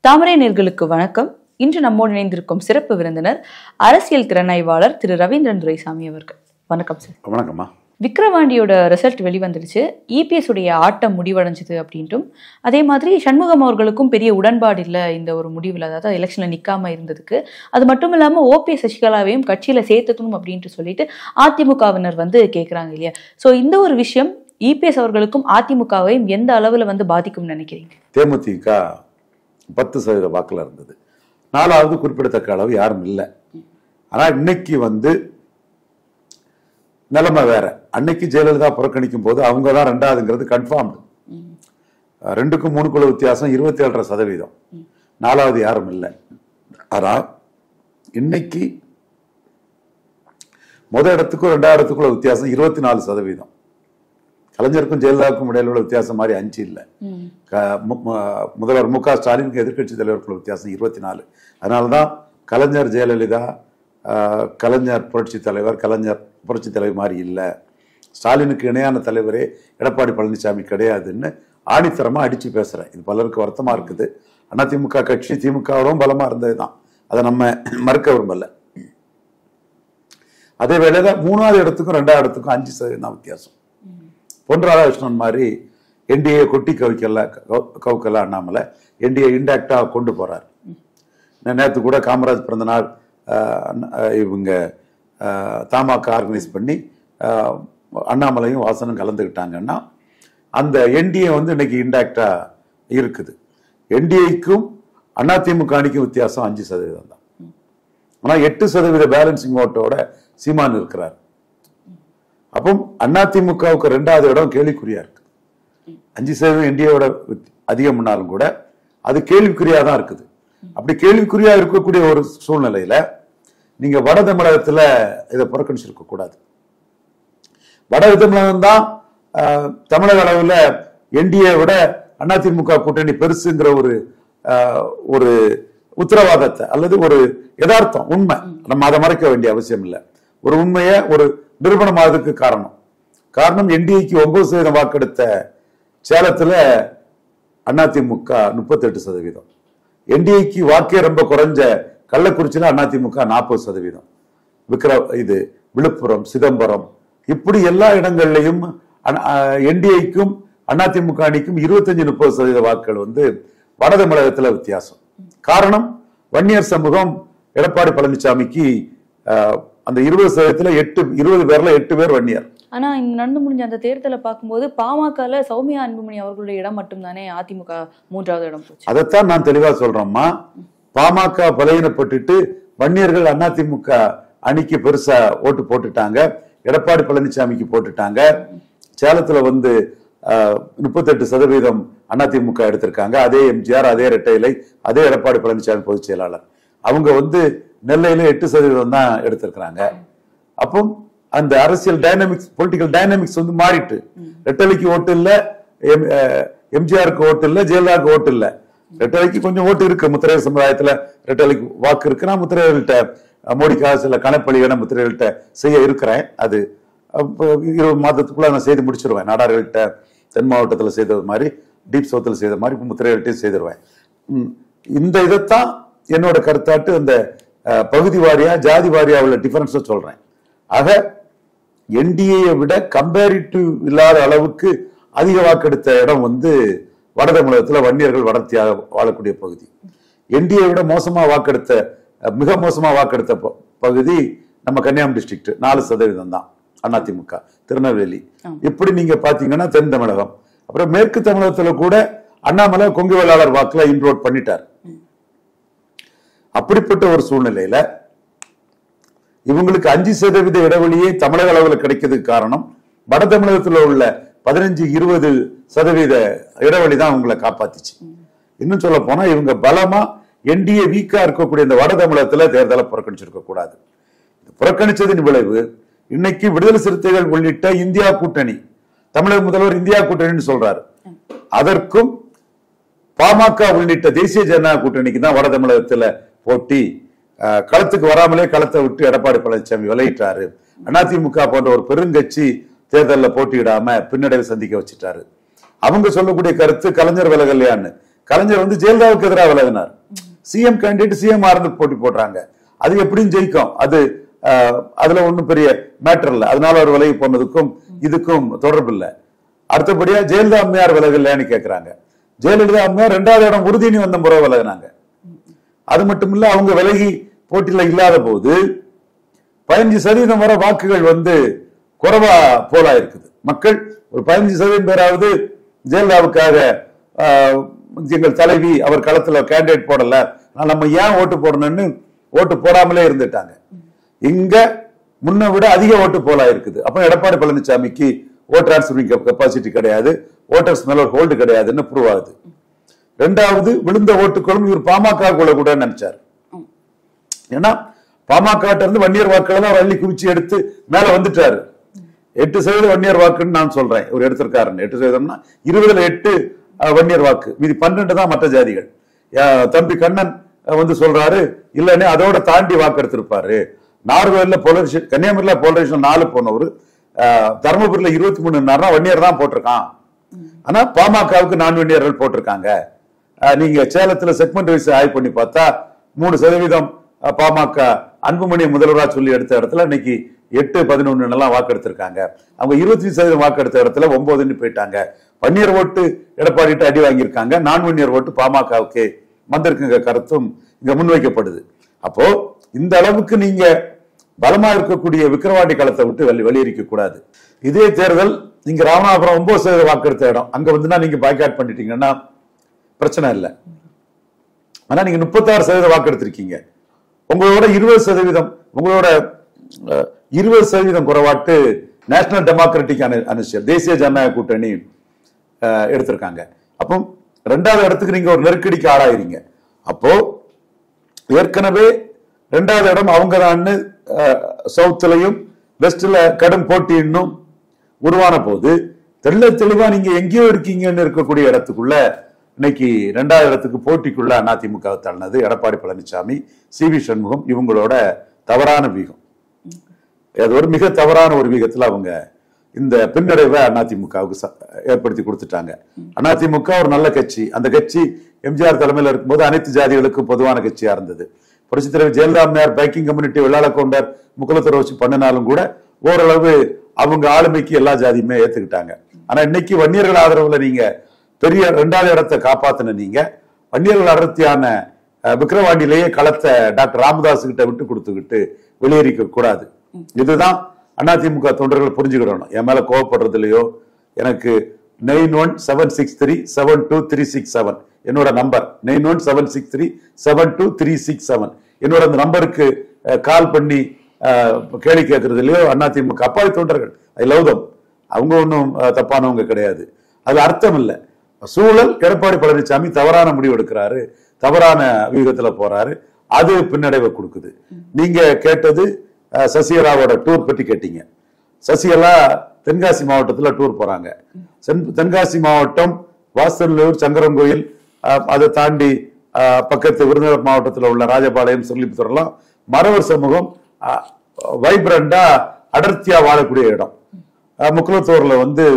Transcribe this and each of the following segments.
தாமரை நேர்களுக்கு வணக்கம் இன்று நம்மோடு இணைந்திருக்கும் சிறப்பு விருந்தினர் அரசியல் திறனாய்வாளர் திரு ரவீந்திரன் துரைசாமி அவர்கள் வணக்கம் சார் வணக்கம்மா விக்ரவாண்டியோட ரிசல்ட் வெளிவந்துடுச்சு இபிஎஸ் உடைய ஆட்டம் முடிவடைஞ்சது அப்படின்ட்டும் அதே மாதிரி சண்முகம் அவர்களுக்கும் பெரிய உடன்பாடு இல்லை இந்த ஒரு முடிவில் அதாவது எலெக்ஷனில் நிற்காம இருந்ததுக்கு அது மட்டும் இல்லாமல் ஓபிஎஸ் சசிகலாவையும் கட்சியில் சேர்த்துக்கணும் அப்படின்ட்டு சொல்லிட்டு அதிமுகவினர் வந்து கேட்குறாங்க இல்லையா ஸோ இந்த ஒரு விஷயம் இபிஎஸ் அவர்களுக்கும் அதிமுகவையும் எந்த அளவில் வந்து பாதிக்கும்னு நினைக்கிறீங்க தேமுதிக பத்து சதவீத வாக்குல இருந்தது நாலாவது குறிப்பிடத்தக்க அளவு யாரும் இல்லை ஆனா இன்னைக்கு வந்து நிலைமை வேற அன்னைக்கு ஜெயலலிதா புறக்கணிக்கும் போது அவங்க தான் ரெண்டாவதுங்கிறது கன்ஃபார்ம்டு ரெண்டுக்கும் மூணுக்குள்ள வித்தியாசம் இருபத்தி ஏழரை சதவீதம் நாலாவது யாரும் இல்லை ஆனா இன்னைக்கு முத இடத்துக்கும் ரெண்டாவது இடத்துக்குள்ள வித்தியாசம் இருபத்தி நாலு சதவீதம் கலைஞருக்கும் ஜெயலலிதாவுக்கும் இடையில உள்ள வித்தியாசம் மாதிரி அஞ்சு இல்லை க- மு- மு- முதல்வர் மு க ஸ்டாலினுக்கு எதிர்க்கட்சி தலைவருக்குள்ள வித்தியாசம் இருபத்தி நாலு அதனால தான் கலைஞர் ஜெயலலிதா ஆஹ், கலைஞர் புரட்சி தலைவர் கலைஞர் புரட்சி தலைவர் மாதிரி இல்லை ஸ்டாலினுக்கு இணையான தலைவரே எடப்பாடி பழனிசாமி கிடையாதுன்னு ஆணித்தரமா அடிச்சு பேசுறேன் இது பலருக்கு வருத்தமா இருக்குது அதிமுக கட்சி திமுகவும் பலமா இருந்தது தான் அதை நம்ம மறுக்க விரும்பல அதே வேளையில மூணாவது இடத்துக்கும் ரெண்டாவது இடத்துக்கும் அஞ்சு சதவீதம் தான் வித்தியாசம் பொன் ராதாகிருஷ்ணன் மாதிரி என்டிஏ கொட்டி கவிக்கல கவு- கவுக்கல அண்ணாமலை என்டிஏ இன்டாக்டா கொண்டு போறார் நேற்று கூட காமராஜ் பிறந்த நாள் ஆஹ், அண்ணா- ஆஹ், இவங்க ஆஹ், தமாக ஆர்கனைஸ் பண்ணி ஆஹ், அண்ணாமலையும் வாசனும் கலந்துக்கிட்டாங்கன்னா அந்த என்டிஏ வந்து இன்னைக்கு இன்டாக்டா இருக்குது என்டிஏக்கும் அதிமுக அணிக்கும் வித்தியாசம் அஞ்சு சதவீதம் தான் ஆனா எட்டு சதவீத பேலன்சிங் ஓட்டோட சீமான் இருக்கிறார் அப்போ அதிமுகவுக்கு ரெண்டாவது இடம் கேள்விக்குறியா இருக்கு அஞ்சு சதவீதம் இந்தியாவோட அதிகம்னாலும் கூட அது கேள்விக்குறியா தான் இருக்குது அப்படி கேள்விக்குறியா இருக்கக்கூடிய ஒரு சூழ்நிலையில நீங்க வட தமிழகத்துல இதை புறக்கணிச்சிருக்க கூடாது வட தமிழகம் தான் ஆஹ், தமிழக அளவுல என்டிஏ விட அதிமுக கூட்டணி பெருசுங்கிற ஒரு ஆஹ், ஒரு உத்தரவாதத்தை அல்லது ஒரு யதார்த்தம் உண்மை நம்ம அதை மறைக்க வேண்டிய அவசியம் இல்லை ஒரு உண்மையை ஒரு நிரூபணமாவதுக்கு காரணம் காரணம் என்டிஏக்கு ஒன்பது சதவீதம் வாக்கெடுத்த சேலத்துல அதிமுக முப்பத்தெட்டு சதவீதம் என்டிஏக்கு வாக்கே ரொம்ப குறைஞ்ச கள்ளக்குறிச்சியில அதிமுக நாற்பது சதவீதம் விக்ர இது விழுப்புரம் சிதம்பரம் இப்படி எல்லா இடங்கள்லையும் என்டிஏக்கும் அதிமுக அணிக்கும் இருபத்தஞ்சு முப்பது சதவீத வாக்குகள் வந்து வட தமிழகத்துல வித்தியாசம் காரணம் வன்னியர் சமூகம் எடப்பாடி பழனிசாமிக்கு அஹ், அந்த இருபது சதவீதத்துல எட்டு இருபது பேர்ல எட்டு பேர் வன்னியர் ஆனா இங்க நடந்து முடிஞ்ச அந்த தேர்தலை பார்க்கும்போது பாமகல சௌமியா அன்புமணி அவர்களுடைய இடம் மட்டும்தானே அதிமுக மூன்றாவது இடம் போச்சு அதைத்தான் நான் தெளிவா சொல்றேம்மா பாமக பலகீனப்பட்டுட்டு வன்னியர்கள் அதிமுக அணிக்கு பெருசா ஓட்டு போட்டுட்டாங்க எடப்பாடி பழனிசாமிக்கு போட்டுட்டாங்க சேலத்துல வந்து முப்பத்தெட்டு சதவீதம் அதிமுக எடுத்திருக்காங்க அதே எம்ஜிஆர் அதே ரெட்டையிலை அதே எடப்பாடி பழனிசாமி பொதுச் செயலாளர் அவங்க வந்து நெல்லையில எட்டு சதவீதம் தான் எடுத்திருக்கிறாங்க அப்போ அந்த அரசியல் டைனமிக்ஸ் பொலிட்டிக்கல் டைனமிக்ஸ் வந்து மாறிட்டு ரெட்டலைக்கு ஓட்டு இல்ல எம்- அஹ், எம்ஜிஆருக்கு ஓட்டு இல்ல ஜெயலலிதாவுக்கு ஓட்டு இல்ல ரெட்டலைக்கு கொஞ்சம் ஓட்டு இருக்கு முத்திரையர் சமுதாயத்துல ரெட்டலைக்கு வாக்கு இருக்கு நான் முத்திரையர்கள்ட்ட அஹ், மோடிக்காக சில கணப்பள்ளிகளை முத்திரையர்கள்ட்ட செய்ய இருக்கிறேன் அது அப்ப இருபது மாதத்துக்குள்ள நான் செய்து முடிச்சிருவேன் நாடார்கள்ட்ட தென் மாவட்டத்துல செய்தது மாதிரி டீப் சவுத்தில் செய்த மாதிரி இப்ப முத்திரையர்கள்ட்டையும் செய்திருவேன் ம், இந்த இதைத்தான் என்னோட கருத்தாட்டு அந்த அஹ், பகுதி வாரியா ஜாதி வாரியா உள்ள டிஃபரன்ஸை சொல்றேன் ஆக என்டிஏ விட கம்பேரிட்டிவ் இல்லாத அளவுக்கு அதிக வாக்கெடுத்த இடம் வந்து வட தமிழகத்துல வன்னியர்கள் வடர்த்தியாக வாழக்கூடிய பகுதி என்டிஏ விட மோசமா வாக்கெடுத்த அஹ், மிக மோசமா வாக்கெடுத்த ப- பகுதி நம்ம கன்னியாகுமரி டிஸ்ட்ரிக்ட் நாலு சதவீதம் தான் அதிமுக திருநெல்வேலி இப்படி நீங்க பாத்தீங்கன்னா தென் தமிழகம் அப்புறம் மேற்கு தமிழகத்துல கூட அண்ணாமலை கொங்கு வேளாளர் வாக்குல இன்ரோட் பண்ணிட்டார் அப்படிப்பட்ட ஒரு சூழ்நிலையில இவங்களுக்கு அஞ்சு சதவீத இடைவெளியே தமிழக அளவில் கிடைக்கிறதுக்கு காரணம் வட தமிழகத்துல உள்ள பதினஞ்சு இருபது சதவீத இடைவெளி தான் அவங்களை காப்பாத்துச்சு இன்னும் சொல்ல போனா இவங்க பலமா என்டிஏ வீக்கா இருக்கக்கூடிய இந்த வட தமிழகத்துல தேர்தலை புறக்கணிச்சிருக்க கூடாது புறக்கணிச்சதின் விளைவு இன்னைக்கு விடுதலை சிறுத்தைகள் உள்ளிட்ட இந்தியா கூட்டணி தமிழக முதல்வர் இந்தியா கூட்டணின்னு சொல்றாரு அதற்கும் பாமக உள்ளிட்ட தேசிய ஜனநாயக கூட்டணிக்கு தான் வட தமிழகத்துல போட்டி அஹ், களத்துக்கு வராமலே களத்தை விட்டு எடப்பாடி பழனிசாமி விளையிட்டாரு அதிமுக போன்ற ஒரு பெருங்கட்சி தேர்தலில் போட்டியிடாம பின்னடைவை சந்திக்க வச்சுட்டாரு அவங்க சொல்லக்கூடிய கருத்து கலைஞர் விலகல்லையான்னு கலைஞர் வந்து ஜெயலலிதாவுக்கு எதிராக விலகினார் சிஎம் கேண்டிடேட் சிஎம் ஆர்னு போட்டி போடுறாங்க அது எப்படியும் ஜெயிக்கும் அது அஹ், அதுல ஒண்ணும் பெரிய மேட்டர் இல்லை அதனால அவர் விலகி போனதுக்கும் இதுக்கும் தொடர்பு இல்லை அடுத்தபடியா ஜெயலலிதா அம்மையார் விலகலைன்னு கேக்குறாங்க ஜெயலலிதா அம்மையார் ரெண்டாவது இடம் உறுதினி வந்த முறை விலகினாங்க அது மட்டும் இல்ல அவங்க விலகி போட்டியில இல்லாத போது பதினஞ்சு சதவீதம் வர வாக்குகள் வந்து குறைவா போலா இருக்குது மக்கள் ஒரு பதினஞ்சு சதவீதம் பேராவது ஜெயலலிதாவுக்காக ஆஹ், எங்கள் தலைவி அவர் களத்துல கேண்டிடேட் போடல ஆனா நம்ம ஏன் ஓட்டு போடணும்னு ஓட்டு போடாமலே இருந்துட்டாங்க இங்க முன்ன விட அதிக ஓட்டு போலா இருக்குது அப்ப எடப்பாடி பழனிசாமிக்கு ஓட் டிரான்ஸ்ஃபரிங் கெப்பாசிட்டி கிடையாது ஓட்டர்ஸ் மேல ஒரு ஹோல்டு கிடையாதுன்னு ப்ரூவ் ஆகுது ரெண்டாவது விழுந்த ஓட்டுகளும் இவர் பாமக கூட கூட நினைச்சார் ஏன்னா பாமக இருந்து வன்னியர் வாக்குகளை தான் அவர் அள்ளி குவிச்சு எடுத்து மேல வந்துட்டாரு எட்டு சதவீதம் வன்னியர் வாக்குன்னு நான் சொல்றேன் இவர் எடுத்திருக்காருன்னு எட்டு சதவீதம்னா இருபதுல எட்டு அஹ், வன்னியர் வாக்கு மீதி பன்னெண்டு தான் மற்ற ஜாதிகள் அஹ், தம்பி கண்ணன் அஹ், வந்து சொல்றாரு இல்லன்னு அதோட தாண்டி வாக்கு எடுத்திருப்பாரு நார்வேல போலரைசேஷன் கன்னியாகுமரியில போலரைசேஷன் நாலு போனவர் அஹ், தருமபுரியில இருபத்தி மூணு வன்னியர் தான் போட்டிருக்கான் ஆனா பாமகவுக்கு நான் வன்னியர்கள் போட்டிருக்காங்க அஹ், நீங்க சேலத்துல செக்மெண்ட் வைஸ் ஆய்வு பண்ணி பார்த்தா மூணு சதவீதம் அஹ், பாமக அன்புமணி முதல்வரா சொல்லி எடுத்த இடத்துல இன்னைக்கு எட்டு பதினொன்னு எல்லாம் வாக்கு எடுத்திருக்காங்க அவங்க இருபத்தி சதவீதம் வாக்கு எடுத்த இடத்துல ஒன்பதுன்னு போயிட்டாங்க வன்னியர் ஓட்டு எடப்பாடிட்டு அடி வாங்கியிருக்காங்க நான் வன்னியர் ஓட்டு பாமகவுக்கு வந்திருக்குங்க கருத்தும் இங்க முன்வைக்கப்படுது அப்போ இந்த அளவுக்கு நீங்க பலமா இருக்கக்கூடிய விக்கிரவாண்டி களத்தை விட்டு வெளி வெளியேறிக்க கூடாது இதே தேர்தல் நீங்க ராமநாதபுரம் ஒன்பது சதவீத வாக்கு எடுத்த இடம் அங்க வந்துன்னா நீங்க பாய்காட் பண்ணிட்டீங்கன்னா பிரச்சனை இல்லை ஆனா நீங்க முப்பத்தாறு சதவீத வாக்கு எடுத்திருக்கீங்க உங்களோட இருபது சதவீதம் உங்களோட அஹ், இருபது சதவீதம் குறைவாட்டு நேஷனல் டெமோக்ராட்டிக் அனிஷியல் தேசிய ஜனநாயக கூட்டணி அஹ், எடுத்திருக்காங்க அப்போ ரெண்டாவது இடத்துக்கு நீங்க ஒரு நெருக்கடிக்கு ஆளாயிருங்க அப்போ ஏற்கனவே ரெண்டாவது இடம் அவங்க தான் சவுத்துலையும் வெஸ்ட்ல கடும் போட்டி இன்னும் உருவான போது தெள்ள தெளிவா நீங்க எங்கேயோ இருக்கீங்கன்னு இருக்கக்கூடிய இடத்துக்குள்ள இன்னைக்கு ரெண்டாவது இடத்துக்கு போட்டிக்குள்ள அதிமுக தள்ளினது எடப்பாடி பழனிசாமி சி வி சண்முகம் இவங்களோட தவறான வீகம் அது ஒரு மிக தவறான ஒரு வீகத்துல அவங்க இந்த பின்னடைவை அதிமுகவுக்கு ச- ஏற்படுத்தி கொடுத்துட்டாங்க அதிமுக ஒரு நல்ல கட்சி அந்த கட்சி எம்ஜிஆர் தலைமையில் இருக்கும்போது அனைத்து ஜாதிகளுக்கும் பொதுவான கட்சியா இருந்தது புரட்சித் தலைவர் ஜெயலலிதா அம்மையார் பேக்கிங் கம்யூனிட்டி வெள்ளாள கவுண்டர் முக்குலத்துறை வச்சு பண்ணினாலும் கூட ஓரளவு அவங்க ஆளுமைக்கு எல்லா ஜாதியுமே ஏத்துக்கிட்டாங்க ஆனா இன்னைக்கு வன்னியர்கள் ஆதரவுல நீங்க பெரிய ரெண்டாவது இடத்தை காப்பாத்தின நீங்க வன்னியர்கள் அடர்த்தியான அஹ், விக்கிரவாண்டியிலேயே களத்தை டாக்டர் ராமதாஸ் கிட்ட விட்டு கொடுத்துக்கிட்டு வெளியேறிக்க கூடாது இதுதான் அதிமுக தொண்டர்கள் புரிஞ்சுக்கிடணும் என் மேல கோவப்படுறதுலயோ எனக்கு nine one seven six three seven two three six seven என்னோட number nine one seven six three seven two three six seven என்னோட அந்த நம்பருக்கு கால் பண்ணி அஹ், கேள்வி கேட்கறதுலயோ அதிமுக அப்பாவி தொண்டர்கள் ஐ லவ் தம் அவங்க ஒன்றும் தப்பானவங்க கிடையாது அது அர்த்தம் இல்லை சூழல் எடப்பாடி பழனிசாமி தவறான முடிவு எடுக்கிறாரு தவறான வியூகத்துல போறாரு அது பின்னடைவை கொடுக்குது நீங்க கேட்டது அஹ், சசிகலாவோட டூர் பற்றி கேட்டீங்க சசிகலா தென்காசி மாவட்டத்துல டூர் போறாங்க சென்- தென்காசி மாவட்டம் வாசல்லூர் சங்கரங்கோயில் அஹ், அதை தாண்டி அஹ், பக்கத்து விருதுநகர் மாவட்டத்தில் உள்ள ராஜபாளையம் சொல்லிப்புத்தூர்லாம் மறவர் சமூகம் வைப்ரண்டா அடர்த்தியா வாழக்கூடிய இடம் அஹ், முக்குலத்தூர்ல வந்து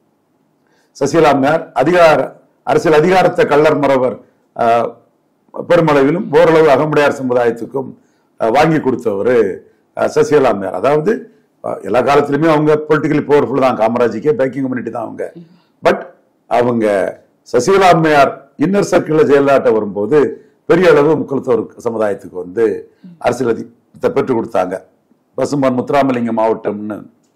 சசிகலாமையார் அதிகார அரசியல் அதிகாரத்தை கள்ளர் மறவர் அஹ், பெருமளவிலும் ஓரளவு அகமுடையார் சமுதாயத்துக்கும் அஹ், வாங்கி கொடுத்தவர் சசிகலாமையார் அதாவது அஹ், எல்லா காலத்திலுமே அவங்க பொலிட்டிக்கலி பவர்ஃபுல் தான் காமராஜுக்கே பேக்கிங் கம்யூனிட்டி தான் அவங்க பட் அவங்க சசிகலாமையார் இன்னர் சர்க்கிள்ல ஜெயலலிதாட்ட வரும்போது பெரிய அளவு முக்குளத்தோர் சமுதாயத்துக்கு வந்து அரசியல் அதிகாரத்தை பெற்றுக் கொடுத்தாங்க பசும்பன் முத்துராமலிங்க மாவட்டம்னு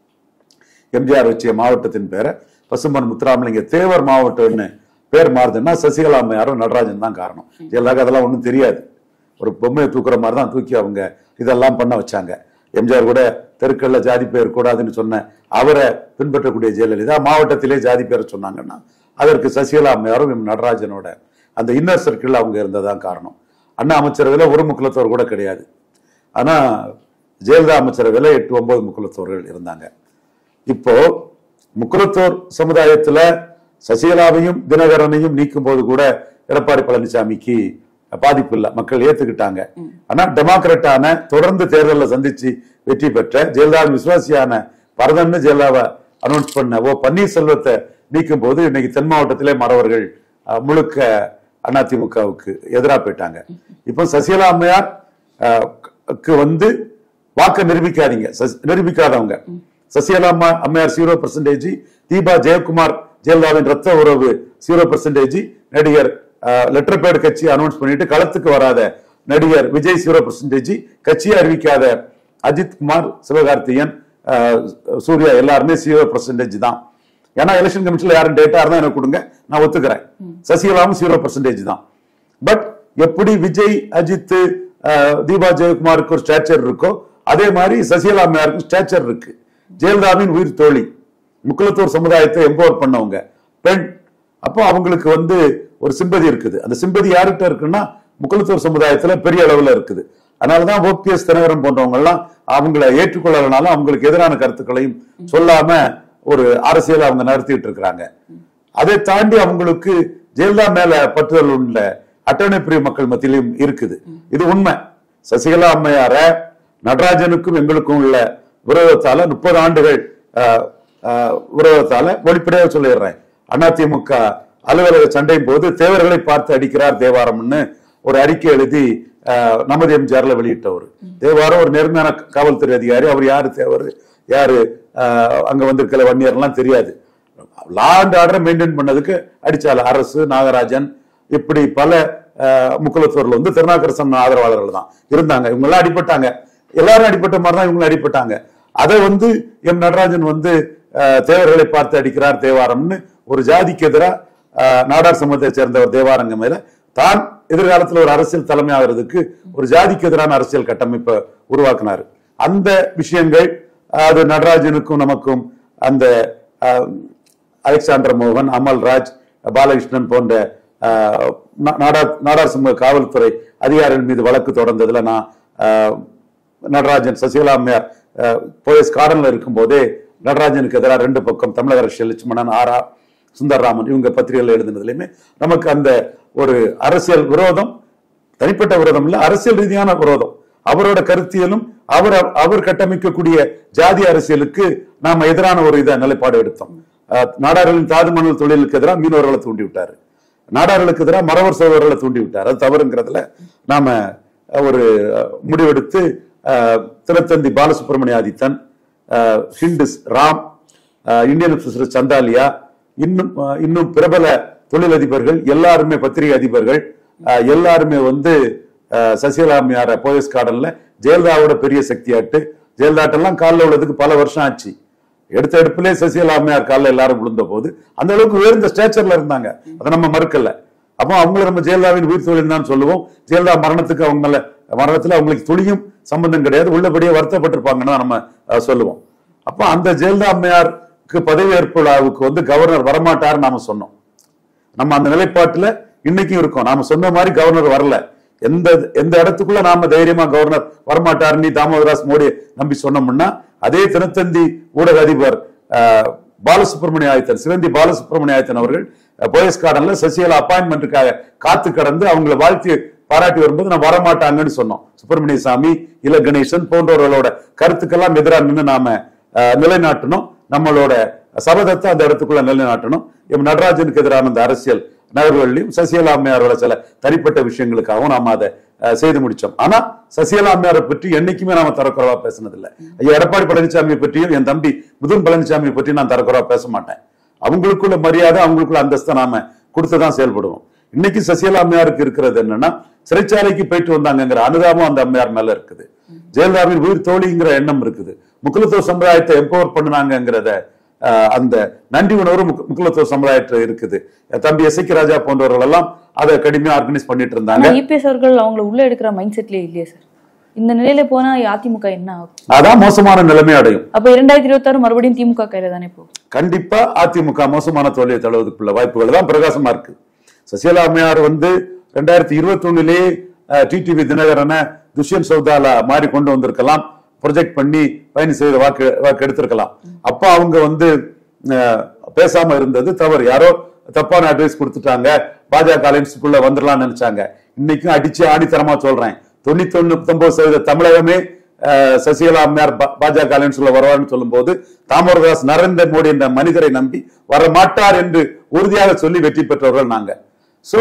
எம்ஜிஆர் வச்சிய மாவட்டத்தின் பேரை பசும்பன் முத்துராமலிங்க தேவர் மாவட்டம்னு பேர் மாறுதுன்னா சசிகலா அம்மையாரும் நடராஜன் தான் காரணம் எல்லாருக்கும் அதெல்லாம் ஒன்றும் தெரியாது ஒரு பொம்மையை தூக்குற மாதிரி தான் தூக்கி அவங்க இதெல்லாம் பண்ண வச்சாங்க எம்ஜிஆர் கூட தெருக்கள்ல ஜாதி பெயர் கூடாதுன்னு சொன்ன அவரை பின்பற்றக்கூடிய ஜெயலலிதா மாவட்டத்திலே ஜாதி பேரை சொன்னாங்கன்னா அதற்கு சசிகலா அம்மையாரும் எம் நடராஜனோட அந்த இன்னர் சர்க்கிள் அவங்க இருந்ததான் காரணம் அண்ணா அமைச்சரவையில் ஒரு முக்குலத்தோர் கூட கிடையாது ஆனா ஜெயலலிதா அமைச்சரவையில் எட்டு ஒன்பது முக்குலத்தோர்கள் இருந்தாங்க இப்போ முக்குலத்தோர் சமுதாயத்துல சசிகலாவையும் தினகரனையும் நீக்கும் போது கூட எடப்பாடி பழனிசாமிக்கு பாதிப்பு இல்ல மக்கள் ஏத்துக்கிட்டாங்க ஆனா டெமோக்ராட்டான தொடர்ந்து தேர்தலில் சந்திச்சு வெற்றி பெற்ற ஜெயலலிதா விசுவாசியான பரதன்னு ஜெயலலிதாவை அனௌன்ஸ் பண்ண ஓ பன்னீர்செல்வத்தை நீக்கும் போது இன்னைக்கு தென் மாவட்டத்திலே மறவர்கள் அஹ், முழுக்க அதிமுகவுக்கு எதிராக போயிட்டாங்க இப்போ சசிகலா அம்மையார் அஹ், க்கு வந்து வாக்க நிரூபிக்காதீங்க சஸ்- நிரூபிக்காதவங்க சசிகலா அம்மா அம்மையார் ஜீரோ பர்சன்டேஜ் தீபா ஜெயக்குமார் ஜெயலலிதாவின் ரத்த உறவு ஜீரோ பர்சன்டேஜ் நடிகர் லெட்டர் பேட் கட்சி அனௌன்ஸ் பண்ணிட்டு களத்துக்கு வராத நடிகர் விஜய் ஜீரோ பர்சன்டேஜ் கட்சியை அறிவிக்காத அஜித் குமார் சிவகார்த்தியன் அஹ், சூர்யா எல்லாருமே ஜீரோ பர்சன்டேஜ் தான் ஏன்னா எலெக்ஷன் கமிஷன்ல யாரும் டேட்டா இருந்தா எனக்கு கொடுங்க நான் ஒத்துக்கிறேன் சசிகலாவும் ஜீரோ பர்சன்டேஜ் தான் பட் எப்படி விஜய் அஜித் அஹ், தீபா ஜெயக்குமாருக்கு ஒரு ஸ்டாச்சர் இருக்கோ அதே மாதிரி சசிகலா அம்மையாருக்கும் ஸ்டாச்சர் இருக்கு ஜெயலலிதாவின் உயிர் தோழி முக்குலத்தூர் சமுதாயத்தை எம்பவர் பண்ணவங்க பெண் அப்போ அவங்களுக்கு வந்து ஒரு சிம்பதி இருக்குது அந்த சிம்பதி யார்கிட்ட இருக்குன்னா முக்குலத்தூர் சமுதாயத்துல பெரிய அளவுல இருக்குது அதனாலதான் ஓபிஎஸ் தினகரன் போன்றவங்க எல்லாம் அவங்கள ஏற்றுக்கொள்ளலனாலும் அவங்களுக்கு எதிரான கருத்துக்களையும் சொல்லாம ஒரு அரசியல் அவங்க நடத்திட்டு இருக்கிறாங்க அதை தாண்டி அவங்களுக்கு ஜெயலலிதா மேல பற்றுதல் உள்ள அட்டவணை பிரிவு மக்கள் மத்தியிலும் இருக்குது இது உண்மை சசிகலா அம்மையார நடராஜனுக்கும் எங்களுக்கும் உள்ள விரோதத்தால முப்பது ஆண்டுகள் ஆஹ், ஆஹ், விரோதத்தால வெளிப்படையாக சொல்லிடுறேன் அதிமுக அலுவலக சண்டையின் போது தேவர்களை பார்த்து அடிக்கிறார் தேவாரம்னு ஒரு அறிக்கை எழுதி ஆஹ், நமது எம்ஜிஆர்ல வெளியிட்டவர் தேவாரம் ஒரு நேர்மையான காவல்துறை அதிகாரி அவர் யாரு தேவர் யாரு ஆஹ், அங்க வந்திருக்கிற வன்னியர்லாம் தெரியாது லா அண்ட் ஆர்டரை மெயின்டைன் பண்ணதுக்கு அடிச்சால அரசு நாகராஜன் இப்படி பல அஹ், முக்குலத்தூர்ல வந்து திருநாக்கரசன் ஆதரவாளர்கள் தான் இருந்தாங்க இவங்க எல்லாம் அடிபட்டாங்க எல்லாரும் அடிபட்ட மாதிரி தான் இவங்களும் அடிபட்டாங்க அதை வந்து எம் நடராஜன் வந்து அஹ், தேவர்களை பார்த்து அடிக்கிறார் தேவாரம்னு ஒரு ஜாதிக்கு எதிராக நாடார் சமூகத்தை சேர்ந்தவர் தேவாரங்க மேல தான் எதிர்காலத்தில் ஒரு அரசியல் தலைமை ஆகிறதுக்கு ஒரு ஜாதிக்கு எதிரான அரசியல் கட்டமைப்பை உருவாக்குனாரு அந்த விஷயங்கள் அது நடராஜனுக்கும் நமக்கும் அந்த அஹ், அலெக்சாண்டர் மோகன் அமல்ராஜ் பாலகிருஷ்ணன் போன்ற ஆஹ், நா- நாடார் நாடார் சமூக காவல்துறை அதிகாரிகள் மீது வழக்கு தொடர்ந்ததுல நான் ஆஹ், நடராஜன் சசிகலா அம்மையார் ஆஹ், போயஸ் கார்டன்ல இருக்கும்போதே நடராஜனுக்கு எதிராக ரெண்டு பக்கம் தமிழக அரசியல் லட்சுமணன் ஆரா சுந்தரராமன் இவங்க பத்திரிகைகள் எழுதுனதுலயுமே நமக்கு அந்த ஒரு அரசியல் விரோதம் தனிப்பட்ட விரோதம் இல்ல அரசியல் ரீதியான விரோதம் அவரோட கருத்தியலும் அவர் அவர் கட்டமைக்கக்கூடிய ஜாதி அரசியலுக்கு நாம எதிரான ஒரு இதை நிலைப்பாடு எடுத்தோம் அஹ், நாடார்களின் தாது மணல் தொழிலுக்கு எதிராக மீனவர்களை தூண்டி விட்டாரு நாடார்களுக்கு எதிராக மறவர் சோழர்களை தூண்டி விட்டார் அது தவறுங்கிறதுல நாம ஒரு அஹ், முடிவெடுத்து அஹ், தினத்தந்தி பாலசுப்ரமணிய ஆதித்தன் அஹ், ஹிண்டுஸ் ராம் அஹ், இந்தியன் எக்ஸ்பிரஸ் சந்தாலியா இன்னும் அஹ், இன்னும் பிரபல தொழிலதிபர்கள் எல்லாருமே பத்திரிகை அதிபர்கள் அஹ், எல்லாருமே வந்து அஹ், சசிகலா அம்மையார போயஸ் கார்டன்ல ஜெயலலிதாவோட பெரிய சக்தியாட்டு ஜெயலலிதாட்டெல்லாம் காலில் உள்ளதுக்கு பல வருஷம் ஆச்சு எடுத்த எடுப்பிலே சசிகலா அம்மையார் காலில் எல்லாரும் விழுந்த போது அந்த அளவுக்கு உயர்ந்த ஸ்டேச்சர்ல இருந்தாங்க அதை நம்ம மறுக்கல அப்போ அவங்கள நம்ம ஜெயலலிதாவின் உயிர் தொழில் தான் சொல்லுவோம் ஜெயலலிதா மரணத்துக்கு அவங்கள மரணத்துல அவங்களுக்கு துளியும் சம்பந்தம் கிடையாது உள்ளபடியே வருத்தப்பட்டிருப்பாங்கன்னு தான் நம்ம அஹ், சொல்லுவோம் அப்போ அந்த ஜெயலலிதா அம்மையாருக்கு பதவியேற்பு விழாவுக்கு வந்து கவர்னர் வரமாட்டாருன்னு நாம சொன்னோம் நம்ம அந்த நிலைப்பாட்டுல இன்னைக்கும் இருக்கோம் நாம சொன்ன மாதிரி கவர்னர் வரல எந்த எந்த இடத்துக்குள்ள நாம தைரியமா கவர்னர் வரமாட்டார் நீ தாமோதராஸ் மோடி நம்பி சொன்னோம்னா அதே தினத்தந்தி ஊடக அதிபர் அஹ், பாலசுப்ரமணிய ஆயத்தன் சிவந்தி பாலசுப்ரமணிய ஆயத்தன் அவர்கள் அஹ், போயஸ் கார்டன்ல சசிகலா அப்பாயின்மெண்ட்டுக்காக காத்து கடந்து அவங்களை வாழ்த்தி பாராட்டி வரும்போது நான் வரமாட்டாங்கன்னு சொன்னோம் சுப்பிரமணிய சாமி இல கணேசன் போன்றவர்களோட கருத்துக்கெல்லாம் எதிராக நின்று நாம அஹ், நிலைநாட்டணும் நம்மளோட சபதத்தை அந்த இடத்துக்குள்ள நிலைநாட்டணும் எம் நடராஜனுக்கு எதிரான அந்த அரசியல் நகர்வுகளையும் சசிகலா அம்மையாரோட சில தனிப்பட்ட விஷயங்களுக்காகவும் நாம அதை அஹ், செய்து முடிச்சோம் ஆனா சசிகலா அம்மையாரை பற்றி என்னைக்குமே நாம தரக்குறவா பேசினதில்லை ஐயா எடப்பாடி பழனிசாமியை பற்றியும் என் தம்பி முதுன் பழனிசாமியை பற்றியும் நான் தரக்குறவா பேச மாட்டேன் அவங்களுக்குள்ள மரியாதை அவங்களுக்குள்ள அந்தஸ்தை நாம கொடுத்துதான் செயல்படுவோம் இன்னைக்கு சசிகலா அம்மையாருக்கு இருக்கிறது என்னன்னா சிறைச்சாலைக்கு போயிட்டு வந்தாங்கங்கிற அனுதாபம் அந்த அம்மையார் மேல இருக்குது ஜெயலலிதாவின் உயிர் தோழிங்கிற எண்ணம் இருக்குது முக்குலத்துவ சமுதாயத்தை எம்பவர் பண்ணுனாங்கிறத ஆஹ், அந்த நன்றி உணர்வு முக்கு- முக்குலத்துவ சமுதாயத்துல இருக்குது என் தம்பி எசைக்கு ராஜா போன்றவர்கள் எல்லாம் அதை கடுமையா ஆர்கனைஸ் பண்ணிட்டு இருந்தாங்க ஆனா இபிஎஸ் அவர்கள் அவங்கள உள்ள எடுக்கிற மைண்ட் செட்லயே இல்லையே சார் இந்த நிலையில போனா அதிமுக என்ன ஆகும் அதான் மோசமான நிலைமை அடையும் அப்ப இரண்டாயிரத்தி இருபத்தாறு மறுபடியும் திமுக கையில தானே போகும் கண்டிப்பா அதிமுக மோசமான தோல்வியை தழுவதற்குள்ள வாய்ப்புகள் தான் பிரகாசமா இருக்கு சசிகலா அம்மையார் வந்து ரெண்டாயிரத்தி இருபத்தி ஒண்ணுலயே டிடிவி தினகரனை துஷ்யந்த் சௌதாலா மாறி கொண்டு வந்திருக்கலாம் ப்ரொஜெக்ட் பண்ணி பயணி செய்த வாக்கு வாக்கு எடுத்திருக்கலாம் அப்ப அவங்க வந்து அஹ், பேசாம இருந்தது தவறு யாரோ தப்பான அட்வைஸ் கொடுத்துட்டாங்க பாஜக அலைன்ஸுக்குள்ள வந்துடலாம்னு நினைச்சாங்க இன்னைக்கும் அடிச்சு ஆணித்தரமா சொல்றேன் தொண்ணூத்தி ஒன்பது சதவீத தமிழகமே அஹ், சசிகலா அம்மையார் பா- பாஜக அலைன்ஸ்ல வருவார்னு சொல்லும்போது தாமோதரதாஸ் நரேந்திர மோடி என்ற மனிதரை நம்பி வர மாட்டார் என்று உறுதியாக சொல்லி வெற்றி பெற்றவர்கள் நாங்க சோ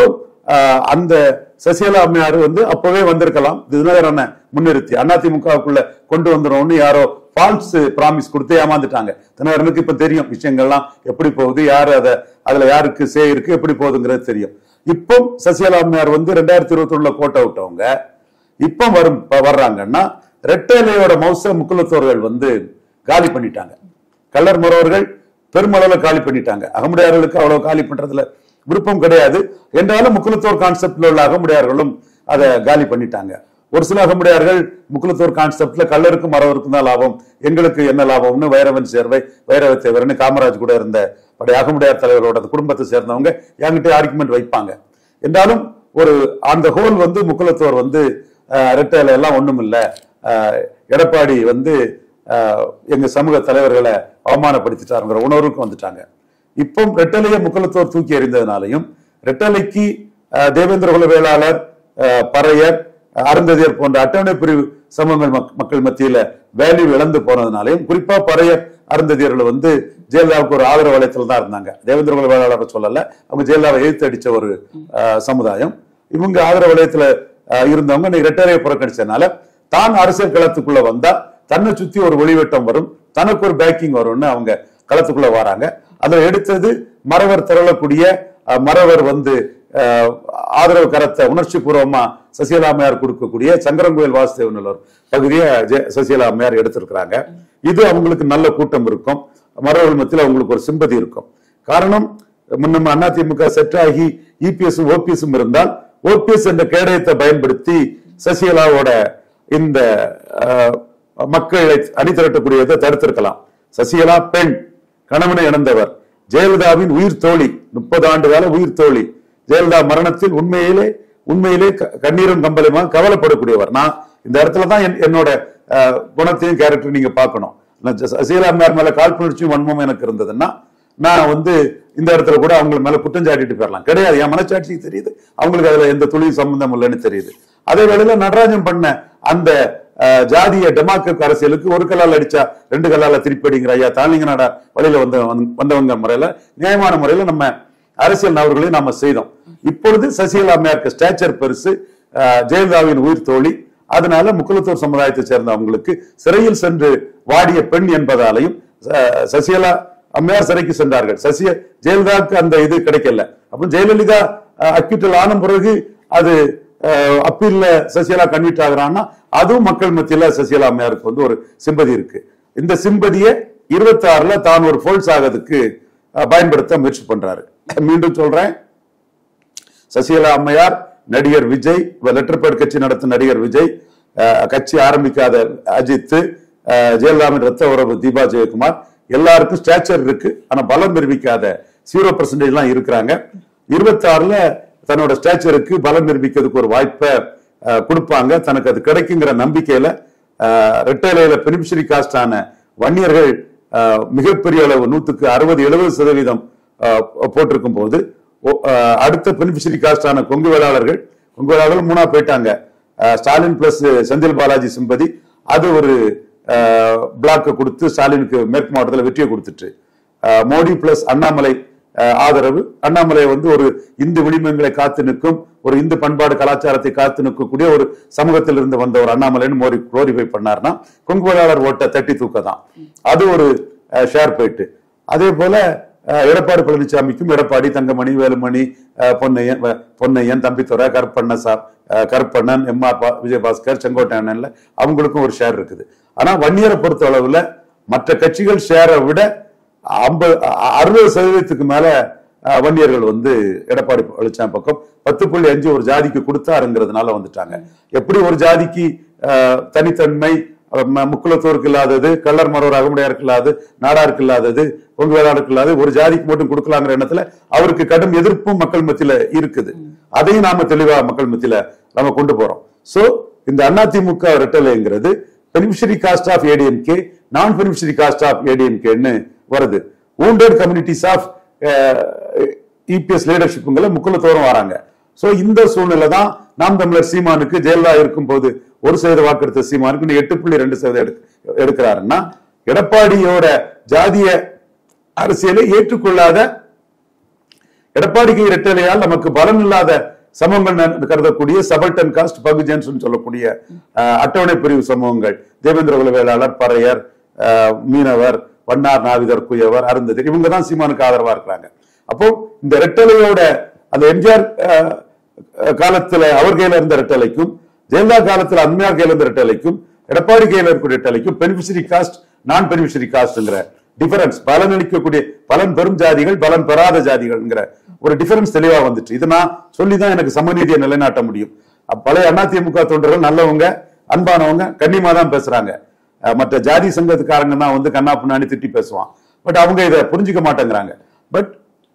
ஆஹ், அந்த சசிகலா அம்மையார் வந்து அப்பவே வந்திருக்கலாம் தினகரனை முன்னிறுத்தி அதிமுகவுக்குள்ள கொண்டு வந்துரும்னு யாரோ ஃபால்ஸ் பிராமிஸ் கொடுத்து ஏமாந்துட்டாங்க தினகரனுக்கு இப்ப தெரியும் விஷயங்கள்லாம் எப்படி போகுது யாரு அதை அதுல யாருக்கு சே இருக்கு எப்படி போகுதுங்கிறது தெரியும் இப்போ சசிகலா அம்மையார் வந்து ரெண்டாயிரத்தி இருபத்தி ஒண்ணுல கோட்டை விட்டவங்க இப்ப வரும் இப்ப வர்றாங்கன்னா ரெட்டேலையோட மௌச முக்குலத்தோர்கள் வந்து காலி பண்ணிட்டாங்க கள்ளர் முறவர்கள் பெருமளவுல காலி பண்ணிட்டாங்க அகமுடையார்களுக்கு அவ்வளவு காலி பண்றதுல விருப்பம் கிடையாது என்றாலும் முக்குலத்தோர் கான்செப்ட்ல உள்ள அகமுடையார்களும் அதை காலி பண்ணிட்டாங்க ஒரு சில அகமுடையார்கள் முக்குலத்தோர் கான்செப்ட்ல கள்ளருக்கும் மறவருக்கும் தான் லாபம் எங்களுக்கு என்ன லாபம்னு வைரவன் சேர்வை வைரவ தேவர்னு காமராஜ் கூட இருந்த பழைய அகமுடையார் தலைவரோட குடும்பத்தை சேர்ந்தவங்க என்கிட்ட ஆர்குமெண்ட் வைப்பாங்க என்றாலும் ஒரு அந்த ஹோல் வந்து முக்குலத்தோர் வந்து அஹ், ரெட்டையில எல்லாம் ஒண்ணும் இல்ல அஹ், எடப்பாடி வந்து அஹ், எங்க சமூக தலைவர்களை அவமானப்படுத்திட்டாருங்கிற உணர்வுக்கு வந்துட்டாங்க இப்போ ரெட்டலையை முக்குலத்தோர் தூக்கி எறிந்ததுனாலையும் ரெட்டலைக்கு அஹ், தேவேந்திர குல வேளாளர் அஹ், பறையர் அஹ், அருந்ததியர் போன்ற அட்டவணை பிரிவு சமூகங்கள் மக்- மக்கள் மத்தியில வேல்யூ இழந்து போனதுனாலையும் குறிப்பா பறையர் அருந்ததியர்கள் வந்து ஜெயலலிதாவுக்கு ஒரு ஆதரவு வளையத்துல தான் இருந்தாங்க தேவேந்திர குல வேளாளர் சொல்லல அவங்க ஜெயலலிதாவை எதிர்த்து அடிச்ச ஒரு அஹ், சமுதாயம் இவங்க ஆதரவு வளையத்துல அஹ், இருந்தவங்க இன்னைக்கு ரெட்டரையை புறக்கணிச்சதுனால தான் அரசியல் களத்துக்குள்ள வந்தா தன்னை சுத்தி ஒரு ஒளிவட்டம் வரும் தனக்கு ஒரு பேக்கிங் வரும்னு அவங்க களத்துக்குள்ள வராங்க அதை எடுத்தது மறவர் திரளக்கூடிய அஹ், மறவர் வந்து அஹ், ஆதரவு கரத்தை உணர்ச்சி பூர்வமா சசிகலா அம்மையார் கொடுக்கக்கூடிய சங்கரங்கோயில் வாசுதேவன் ஒரு பகுதியை ஜெ- சசிகலா அம்மையார் எடுத்திருக்கிறாங்க இது அவங்களுக்கு நல்ல கூட்டம் இருக்கும் மறவர்கள் மத்தியில் அவங்களுக்கு ஒரு சிம்பதி இருக்கும் காரணம் முன்ன அதிமுக செட் ஆகி இபிஎஸ் ஓபிஎஸும் இருந்தால் ஓபிஎஸ் என்ற கேடயத்தை பயன்படுத்தி சசிகலாவோட இந்த அஹ், மக்களை அணிதிரட்டக்கூடியதை தடுத்திருக்கலாம் சசிகலா பெண் கணவனை இழந்தவர் ஜெயலலிதாவின் உயிர் தோழி முப்பது ஆண்டு கால உயிர் தோழி ஜெயலலிதா மரணத்தில் உண்மையிலே உண்மையிலே க- கண்ணீரும் கம்பளமாக கவலைப்படக்கூடியவர் நான் இந்த இடத்துல தான் என்- என்னோட அஹ், குணத்தையும் கேரக்டர் நீங்க பார்க்கணும் நான் ஜ- சசிகலா அம்மையார் மேல காழ்ப்புணர்ச்சியும் வன்மம் எனக்கு இருந்ததுன்னா நான் வந்து இந்த இடத்துல கூட அவங்க மேல குற்றம் சாட்டிட்டு போயிடலாம் கிடையாது என் மனச்சாட்சிக்கு தெரியுது அவங்களுக்கு அதுல எந்த துளியும் சம்பந்தம் இல்லைன்னு தெரியுது அதே வேளையில நடராஜன் பண்ண அந்த அஹ், ஜாதிய டெமோக்ரட் அரசியலுக்கு ஒரு கல்லால் அடிச்சா ரெண்டு கல்லால திருப்பி அடிங்கிற ஐயா தாலிங்க நாடா வழியில வந்த வந்தவங்க முறையில நியாயமான முறையில நம்ம அரசியல் நபர்களையும் நாம செய்தோம் இப்பொழுது சசிகலா அம்மையாருக்கு ஸ்டேச்சர் பெருசு அஹ், ஜெயலலிதாவின் உயிர் தோழி அதனால முக்குலத்தூர் சமுதாயத்தை சேர்ந்தவங்களுக்கு சிறையில் சென்று வாடிய பெண் என்பதாலையும் அஹ், சசிகலா அம்மையார் சிறைக்கு சென்றார்கள் சசிய ஜெயலலிதாவுக்கு அந்த இது கிடைக்கல அப்ப ஜெயலலிதா அக்யூட்டல் ஆன பிறகு அது அப்பீல்ல சசிகலா கன்விட் ஆகுறான்னா அதுவும் மக்கள் மத்தியில சசிகலா அம்மையாருக்கு வந்து ஒரு சிம்பதி இருக்கு இந்த சிம்பதியை இருபத்தி ஆறுல தான் ஒரு ஃபோல்ஸ் ஆகிறதுக்கு அஹ், பயன்படுத்த முயற்சி பண்றாரு மீண்டும் சொல்றேன் சசிகலா அம்மையார் நடிகர் விஜய் லெட்டர் பேட் கட்சி நடத்தும் நடிகர் விஜய் அஹ், கட்சி ஆரம்பிக்காத அஜித் அஹ், ஜெயலலிதாவின் ரத்த உறவு தீபா ஜெயக்குமார் எல்லாருக்கும் ஸ்டேச்சர் இருக்கு ஆனா பலம் நிரூபிக்காத ஜீரோ பர்சன்டேஜ் எல்லாம் இருக்கிறாங்க இருபத்தி ஆறுல தன்னோட ஸ்டேச்சருக்கு பலம் நிரூபிக்கிறதுக்கு ஒரு வாய்ப்பை அஹ், கொடுப்பாங்க தனக்கு அது கிடைக்குங்கிற நம்பிக்கையில ரிட்டைலையில பெனிஃபிஷரி காஸ்டான வன்னியர்கள் அஹ், மிகப்பெரிய அளவு நூத்துக்கு அறுபது எழுபது சதவீதம் அஹ், போட்டிருக்கும் போது ஓ- அஹ், அடுத்த பெனிஃபிஷரி காஸ்டான கொங்கு வேளாளர்கள் கொங்கு வேளாளர்கள் மூணா போயிட்டாங்க அஹ், ஸ்டாலின் பிளஸ் செந்தில் பாலாஜி சிம்பதி அது ஒரு பிளாக்க கொடுத்து ஸ்டாலினுக்கு மேற்கு மாவட்டத்தில் வெற்றியை கொடுத்துட்டு அஹ், மோடி பிளஸ் அண்ணாமலை அஹ், ஆதரவு அண்ணாமலை வந்து ஒரு இந்து விளிம்பங்களை காத்து நிற்கும் ஒரு இந்து பண்பாடு கலாச்சாரத்தை காத்து நிற்கக்கூடிய ஒரு சமூகத்தில் இருந்து வந்த ஒரு அண்ணாமலைன்னு மோடி குளோரிஃபை பண்ணார்னா கொங்கு வேளாளர் ஓட்டை தட்டி தூக்க தான் அது ஒரு ஷேர் போயிட்டு அதே போல அஹ், எடப்பாடி பழனிசாமிக்கும் எடப்பாடி தங்கமணி வேலுமணி அஹ், பொன்னையன் வ- பொன்னையன் தம்பித்துறை கருப்பண்ண சார் அஹ், கருப்பண்ணன் எம் ஆர் விஜயபாஸ்கர் செங்கோட்டையன்ல அவங்களுக்கும் ஒரு ஷேர் இருக்குது ஆனா வன்னியரை பொறுத்த அளவுல மற்ற கட்சிகள் ஷேரை விட ஐம்பது அறுபது சதவீதத்துக்கு மேல அஹ், வன்னியர்கள் வந்து எடப்பாடி பழனிசாமி பக்கம் பத்து புள்ளி அஞ்சு ஒரு ஜாதிக்கு கொடுத்தாருங்கிறதுனால வந்துட்டாங்க எப்படி ஒரு ஜாதிக்கு அஹ், தனித்தன்மை அஹ், ம- முக்குலத்தோருக்கு இல்லாதது கள்ளர் மரோர் அகமுடையாருக்கு இல்லாதது நாடாருக்கு இல்லாதது பொங்கு வேளாருக்கு இல்லாதது ஒரு ஜாதிக்கு மட்டும் கொடுக்கலாங்கிற எண்ணத்துல அவருக்கு கடும் எதிர்ப்பும் மக்கள் மத்தியில இருக்குது அதையும் நாம தெளிவா மக்கள் மத்தியில நம்ம கொண்டு போறோம் சோ இந்த அதிமுக ரெட்டலைங்கிறது beneficiary caste of ADMK non beneficiary caste of ஏடிஎம்கேன்னு வருது wounded கம்யூனிட்டிஸ் ஆஃப் இபிஎஸ் லீடர்ஷிப்புங்களை முக்குலத்தோறும் வராங்க சோ இந்த சூழ்நிலை தான் நாம் தமிழர் சீமானுக்கு ஜெயலலிதா இருக்கும் போது ஒரு சதவீத வாக்கெடுத்த சீமானுக்கு இன்னும் எட்டு புள்ளி ரெண்டு சதவீதம் எடுக்க- எடுக்கிறாருன்னா எடப்பாடியோட ஜாதிய அரசியலை ஏற்றுக்கொள்ளாத எடப்பாடிக்கு இரட்டலையால் நமக்கு பலம் இல்லாத சமூகங்கள் நன்- கருதக்கூடிய சபல்டன் காஸ்ட் பகுஜன்ஸ் சொல்லக்கூடிய அஹ், அட்டவணை பிரிவு சமூகங்கள் தேவேந்திர குல வேளாளர் பறையர் அஹ், மீனவர் வண்ணார் நாவிதர் குயவர் அருந்ததி இவங்க தான் சீமானுக்கு ஆதரவா இருக்கிறாங்க அப்போ இந்த ரெட்டலையோட அந்த எம்ஜிஆர் அஹ், அஹ், காலத்துல அவர் கையில இருந்த ரெட்டலைக்கும் ஜெயலலிதா காலத்துல அம்மையார் கையில இருந்த ரெட்டலைக்கும் எடப்பாடி கையில இருக்கக்கூடிய ரெட்டலைக்கும் பெனிஃபிஷரி காஸ்ட் நான் பெனிஃபிஷரி காஸ்ட்ங்கிற டிஃபரன்ஸ் பலன் அளிக்கக்கூடிய பலன் பெறும் ஜாதிகள் பலன் பெறாத ஜாதிகள்ங்கிற ஒரு டிஃபரன்ஸ் தெளிவா வந்துச்சு இது நான் சொல்லி தான் எனக்கு சமநீதியை நிலைநாட்ட முடியும் அப்ப பழைய அதிமுக தொண்டர்கள் நல்லவங்க அன்பானவங்க கண்ணியமா தான் பேசுறாங்க அஹ் மற்ற ஜாதி சங்கத்துக்காரங்க தான் வந்து கண்ணா பின்னாடி திட்டி பேசுவான் பட் அவங்க இதை புரிஞ்சுக்க மாட்டேங்கிறாங்க பட்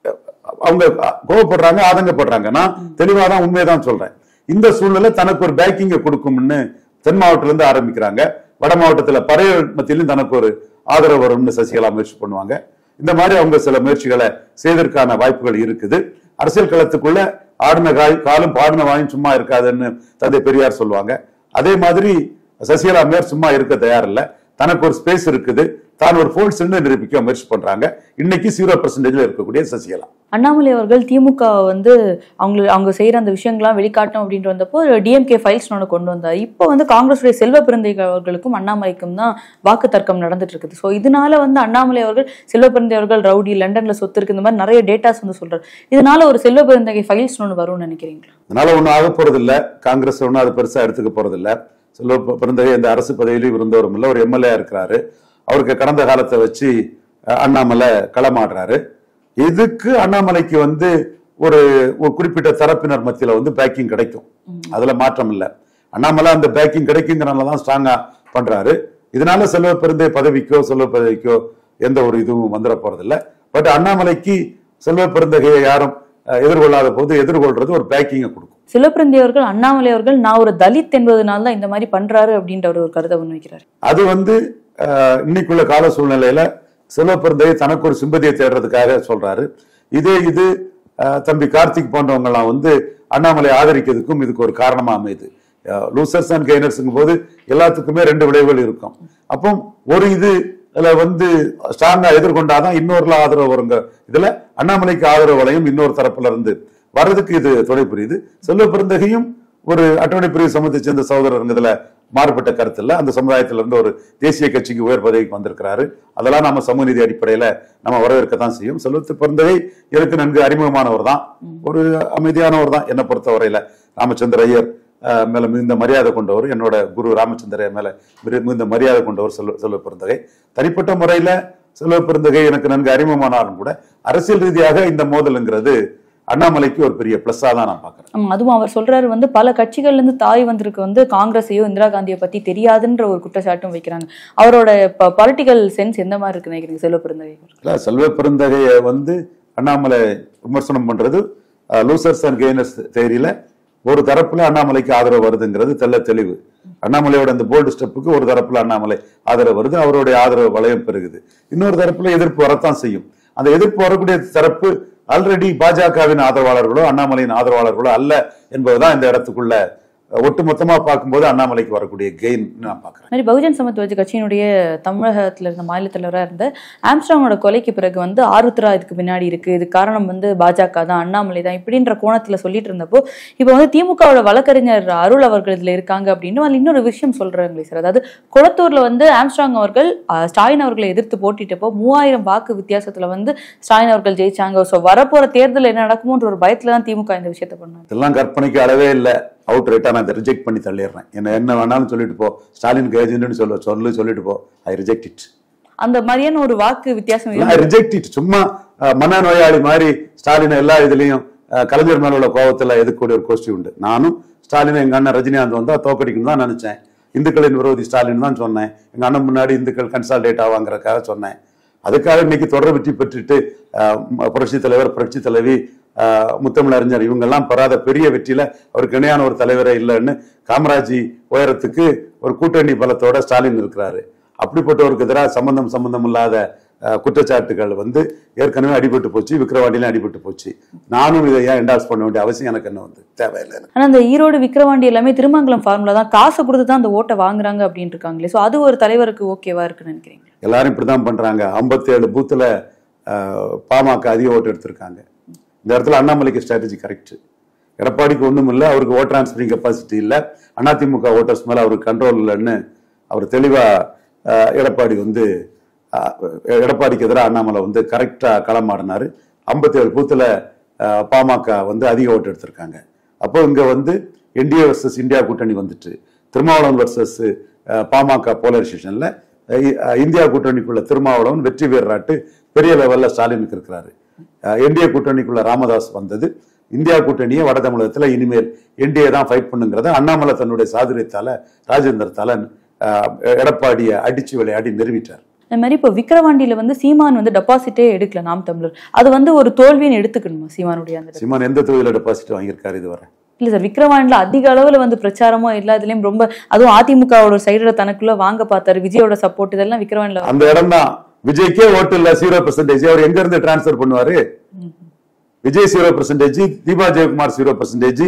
அவங்க கோவப்படுறாங்க ஆதங்கப்படுறாங்க நான் தெளிவா தான் உண்மையை தான் சொல்றேன் இந்த சூழ்நிலை தனக்கு ஒரு பேக்கிங்கை கொடுக்கும்னு தென் மாவட்டத்துல இருந்து ஆரம்பிக்கிறாங்க வட மாவட்டத்துல பறையர் மத்தியிலும் தனக்கு ஒரு ஆதரவு வரும்னு சசிகலா முயற்சி பண்ணுவாங்க இந்த மாதிரி அவங்க சில முயற்சிகளை செய்வதற்கான வாய்ப்புகள் இருக்குது அரசியல் களத்துக்குள்ள ஆடின காய் காலும் பாடின வாயும் சும்மா இருக்காதுன்னு தந்தை பெரியார் சொல்லுவாங்க அதே மாதிரி சசிகலா மேயர் சும்மா இருக்க தயாரில்ல தனக்கு ஒரு ஸ்பேஸ் இருக்குது தான் ஒரு ஃபோல்ஸ் நிரூபிக்க முயற்சி பண்றாங்க இன்னைக்கு ஜீரோ பர்சன்டேஜ்ல இருக்கக்கூடிய சசிகலா அண்ணாமலை அவர்கள் திமுக வந்து அவங்க அவங்க செய்யற அந்த விஷயங்கள்லாம் வெளிக்காட்டும் அப்படின்ட்டு வந்தப்போ டிஎம்கே ஃபைல்ஸ் ஒன்று கொண்டு வந்தார் இப்போ வந்து காங்கிரஸுடைய செல்வ பிறந்தை அவர்களுக்கும் அண்ணாமலைக்கும் தான் வாக்கு தர்க்கம் நடந்துட்டு இருக்குது ஸோ இதனால வந்து அண்ணாமலை அவர்கள் செல்வ பிறந்தை அவர்கள் ரவுடி லண்டன்ல சொத்து இருக்கு இந்த மாதிரி நிறைய டேட்டாஸ் வந்து சொல்றாரு இதனால ஒரு செல்வ பிறந்தகை ஃபைல்ஸ் ஒன்று வரும்னு நினைக்கிறீங்களா அதனால ஒண்ணும் ஆக போறது இல்ல காங்கிரஸ் ஒன்றும் அது பெருசா எடுத்துக்க போறது இல்ல செல்வ பிறந்தகை இந்த அரசு பதவியிலும் இருந்தவரும் இல்ல ஒரு எம்எல்ஏ இருக்கிறாரு அவருக்கு கடந்த காலத்தை வச்சு அஹ், அண்ணாமலை களமாடுறாரு இதுக்கு அண்ணாமலைக்கு வந்து ஒரு ஒரு குறிப்பிட்ட தரப்பினர் மத்தியில வந்து பேக்கிங் கிடைக்கும் அதுல மாற்றம் இல்ல அண்ணாமலை அந்த பேக்கிங் கிடைக்குங்கிறனால தான் ஸ்ட்ராங்கா பண்றாரு இதனால செல்வ பெருந்தை பதவிக்கோ செல்வ பதவிக்கோ எந்த ஒரு இதுவும் வந்துட போறது இல்ல பட் அண்ணாமலைக்கு செல்வ பெருந்தகையை யாரும் அஹ், எதிர்கொள்ளாத போது எதிர்கொள்றது ஒரு பேக்கிங்கை கொடுக்கும் சிவபிரந்தி அவர்கள் அண்ணாமலை அவர்கள் நான் ஒரு தலித் என்பதனால தான் இந்த மாதிரி பண்றாரு அப்படின்ற ஒரு கருத்தை முன்வைக்கிறார் அது வந்து அஹ், இன்னைக்குள்ள கால சூழ்நிலையில செல்வப்பிறந்தையை தனக்கு ஒரு சிம்பதியை தேடுறதுக்காக சொல்றாரு இதே இது அஹ், தம்பி கார்த்திக் போன்றவங்க எல்லாம் வந்து அண்ணாமலை ஆதரிக்கிறதுக்கும் இதுக்கு ஒரு காரணமா அமையுது லூசர்ஸ் அண்ட் கெய்னர்ஸ்ங்கும் போது எல்லாத்துக்குமே ரெண்டு விளைவுகள் இருக்கும் அப்போ ஒரு இது இதுல வந்து ஸ்ட்ராங்கா எதிர்கொண்டாதான் இன்னொருல ஆதரவு வருங்க இதுல அண்ணாமலைக்கு ஆதரவு வளையும் இன்னொரு தரப்புல இருந்து வர்றதுக்கு இது துணை புரியுது செல்வ பிறந்தகையும் ஒரு அட்டவணை பிரிவு சமூகத்தை சேர்ந்த சகோதரருங்கிறதுல மாறுபட்ட கருத்து இல்ல அந்த சமுதாயத்துல இருந்து ஒரு தேசிய கட்சிக்கு உயர் பதவிக்கு வந்திருக்கிறாரு அதெல்லாம் நம்ம சமூக நீதி அடிப்படையில நம்ம வரவேற்கத்தான் செய்யும் செல்வத்து பிறந்தகை எனக்கு நன்கு அறிமுகமானவர் தான் ஒரு அமைதியானவர் தான் என்னை பொறுத்தவரையில ராமச்சந்திர ஐயர் அஹ், மேல மிகுந்த மரியாதை கொண்டவர் என்னோட குரு ராமச்சந்திர மேல மிகு- மிகுந்த மரியாதை கொண்டவர் செல்வ செல்வ பிறந்தகை தனிப்பட்ட முறையில செல்வ பிறந்தகை எனக்கு நன்கு அறிமுகமானாலும் கூட அரசியல் ரீதியாக இந்த மோதலுங்கிறது அண்ணாமலைக்கு ஒரு பெரிய பிளஸ்ஸா தான் நான் பாக்குறேன் ஆமா, அதுவும் அவர் சொல்றாரு வந்து பல கட்சிகள்ல இருந்து தாய் வந்திருக்கு வந்து காங்கிரஸையோ இந்திரா காந்தியை பத்தி தெரியாதுன்ற ஒரு குற்றச்சாட்டும் வைக்கிறாங்க அவரோட பொலிட்டிக்கல் சென்ஸ் எந்த மாதிரி இருக்கு நினைக்கிறீங்க செல்வ பிறந்தகை இல்ல செல்வ பெருந்தகையை வந்து அண்ணாமலை விமர்சனம் பண்றது லூசர்ஸ் அண்ட் கெய்னர்ஸ் தேரியில ஒரு தரப்புல அண்ணாமலைக்கு ஆதரவு வருதுங்கிறது தெள்ள தெளிவு அண்ணாமலையோட அந்த போல்டு ஸ்டெப்புக்கு ஒரு தரப்புல அண்ணாமலை ஆதரவு வருது அவருடைய ஆதரவு வளையம் பெருகுது இன்னொரு தரப்புல எதிர்ப்பு வரத்தான் செய்யும் அந்த எதிர்ப்பு வரக்கூடிய தரப்பு ஆல்ரெடி பாஜகவின் ஆதரவாளர்களோ அண்ணாமலையின் ஆதரவாளர்களோ அல்ல என்பதுதான் இந்த இடத்துக்குள்ள ஒட்டு மொத்தமா பார்க்கும்போது அண்ணாமலைக்கு வரக்கூடிய கெயின் நான் பாக்குறேன் மாதிரி பகுஜன் சமத்துவ கட்சியினுடைய தமிழகத்துல இருந்த மாநில தலைவராக இருந்த ஆம்ஸ்ட்ராங்கோட கொலைக்கு பிறகு வந்து ஆருத்ரா இதுக்கு பின்னாடி இருக்கு இது காரணம் வந்து பாஜக தான் அண்ணாமலை தான் இப்படின்ற கோணத்துல சொல்லிட்டு இருந்தப்போ இப்போ வந்து திமுகவோட வழக்கறிஞர் அருள் அவர்கள் இதுல இருக்காங்க அப்படின்னு அதில் இன்னொரு விஷயம் சொல்றாங்களே சார் அதாவது குளத்தூர்ல வந்து ஆம்ஸ்ட்ராங் அவர்கள் அஹ், ஸ்டாலின் அவர்களை எதிர்த்து போட்டிட்டப்போ மூவாயிரம் வாக்கு வித்தியாசத்துல வந்து ஸ்டாலின் அவர்கள் ஜெயிச்சாங்க ஸோ வரப்போற தேர்தல் என்ன நடக்குமோன்ற ஒரு பயத்துல தான் திமுக இந்த விஷயத்த பண்ணாங்க இதெல்லாம் கற்பனைக்கு அளவே இல்லை அவுட் ரைட்டா நான் ரிஜெக்ட் பண்ணி தள்ளிடுறேன் என்ன என்ன வேணாலும் சொல்லிட்டு போ ஸ்டாலின் ஏஜென்ட்னு சொல்ல சொல்லு சொல்லிட்டு போ ஐ ரிஜெக்ட் இட் அந்த மாதிரியான ஒரு வாக்கு வித்தியாசம் ஐ இருக்கு. ரிஜெக்ட் இட் சும்மா அஹ், மனநோயாளி மாதிரி ஸ்டாலின் எல்லா இதுலயும் அஹ், கலைஞர் மேல உள்ள கோபத்துல எதுக்கூடிய ஒரு கோஷ்டி உண்டு நானும் ஸ்டாலின் எங்க அண்ணன் ரஜினிகாந்த் வந்தா தோக்கடிக்கணும் தான் நினைச்சேன் இந்துக்களின் விரோதி ஸ்டாலின் தான் சொன்னேன் எங்க அண்ணன் முன்னாடி இந்துக்கள் கன்சால்டேட் ஆவாங்கிறதுக்காக சொன்னேன் அதுக்காக இன்னைக்கு தொடர் வெற்றி பெற்றுட்டு அஹ், புரட்சி தலைவர் புரட்சி தலைவி அஹ், முத்தமிழறிஞர் இவங்கெல்லாம் பெறாத பெரிய வெற்றியில அவருக்கு இணையான ஒரு தலைவரே இல்லைன்னு காமராஜி உயரத்துக்கு ஒரு கூட்டணி பலத்தோட ஸ்டாலின் இருக்கிறாரு அப்படிப்பட்டவருக்கு எதிராக சம்பந்தம் சம்பந்தம் இல்லாத அஹ், குற்றச்சாட்டுகள் வந்து ஏற்கனவே அடிபட்டு போச்சு விக்கிரவாண்டியிலும் அடிபட்டு போச்சு நானும் இதை ஏன் என்டாஸ் பண்ண வேண்டிய அவசியம் எனக்கு என்ன வந்து தேவையில்லை எனக்கு. ஆனா அந்த ஈரோடு விக்கிரவாண்டி எல்லாமே திருமங்கலம் ஃபார்முலா தான் காசு கொடுத்து தான் அந்த ஓட்டை வாங்குறாங்க அப்படின்னு இருக்காங்களே ஸோ அது ஒரு தலைவருக்கு ஓகேவா இருக்குன்னு நினைக்கிறீங்க எல்லாரும் இப்படிதான் பண்றாங்க 57 பூத்துல அஹ், பாமக அதிக ஓட்டு எடுத்திருக்காங்க இந்த இடத்துல அண்ணாமலைக்கு ஸ்ட்ராட்டஜி கரெக்ட் எடப்பாடிக்கு ஒண்ணும் இல்லை அவருக்கு ஓட் டிரான்ஸ்பரிங் கெப்பாசிட்டி இல்லை அதிமுக ஓட்டர்ஸ் மேல அவருக்கு கண்ட்ரோல் இல்லைன்னு அவர் தெளிவா அஹ், எடப்பாடி வந்து அஹ், எடப்பாடிக்கு எதிராக அண்ணாமலை வந்து கரெக்டா களமாடினாரு ஐம்பத்தி ஏழு பூத்துல அஹ், பாமக வந்து அதிக ஓட்டு எடுத்திருக்காங்க அப்போ இங்க வந்து என்டிஏ வர்சஸ் இந்தியா கூட்டணி வந்துட்டு திருமாவளவன் வர்சஸ் பாமக போலரைசேஷன்ல இந்தியா கூட்டணிக்குள்ள திருமாவளவன் வெற்றி பெறாட்டு பெரிய லெவல்ல ஸ்டாலினுக்கு இருக்கிறாரு என்டிஏ கூட்டணிக்குள்ள ராமதாஸ் வந்தது இந்தியா கூட்டணியை வட தமிழகத்துல இனிமேல் என்டிஏ தான் ஃபைட் பண்ணுங்கிறத அண்ணாமலை தன்னுடைய சாதுரியத்தால ராஜேந்திரத்தால அஹ், எடப்பாடியை அடிச்சு விளையாடி நிறுவிட்டார் இந்த மாதிரி இப்போ விக்கிரவாண்டியில வந்து சீமான் வந்து டெபாசிட்டே எடுக்கல நாம் தமிழர் அது வந்து ஒரு தோல்வின்னு எடுத்துக்கணுமா சீமானுடைய அந்த சீமான் எந்த தொகுதியில டெபாசிட் வாங்கியிருக்காரு இதுவரை இல்ல சார் விக்கிரவாண்டில அதிக அளவுல வந்து பிரச்சாரமோ எல்லா இதுலயும் ரொம்ப அதுவும் அதிமுகவோட சைடுல தனக்குள்ள வாங்க பார்த்தாரு விஜயோட சப்போர்ட் இதெல்லாம் விக்கிரவாண்டில அந்த இடம் தான் விஜய்க்கே ஓட்டு இல்ல ஜீரோ பெர்சன்டேஜ் அவர் எங்க இருந்து டிரான்ஸ்பர் பண்ணுவாரு Vijay zero percentage Deepa Jayakumar zero percentage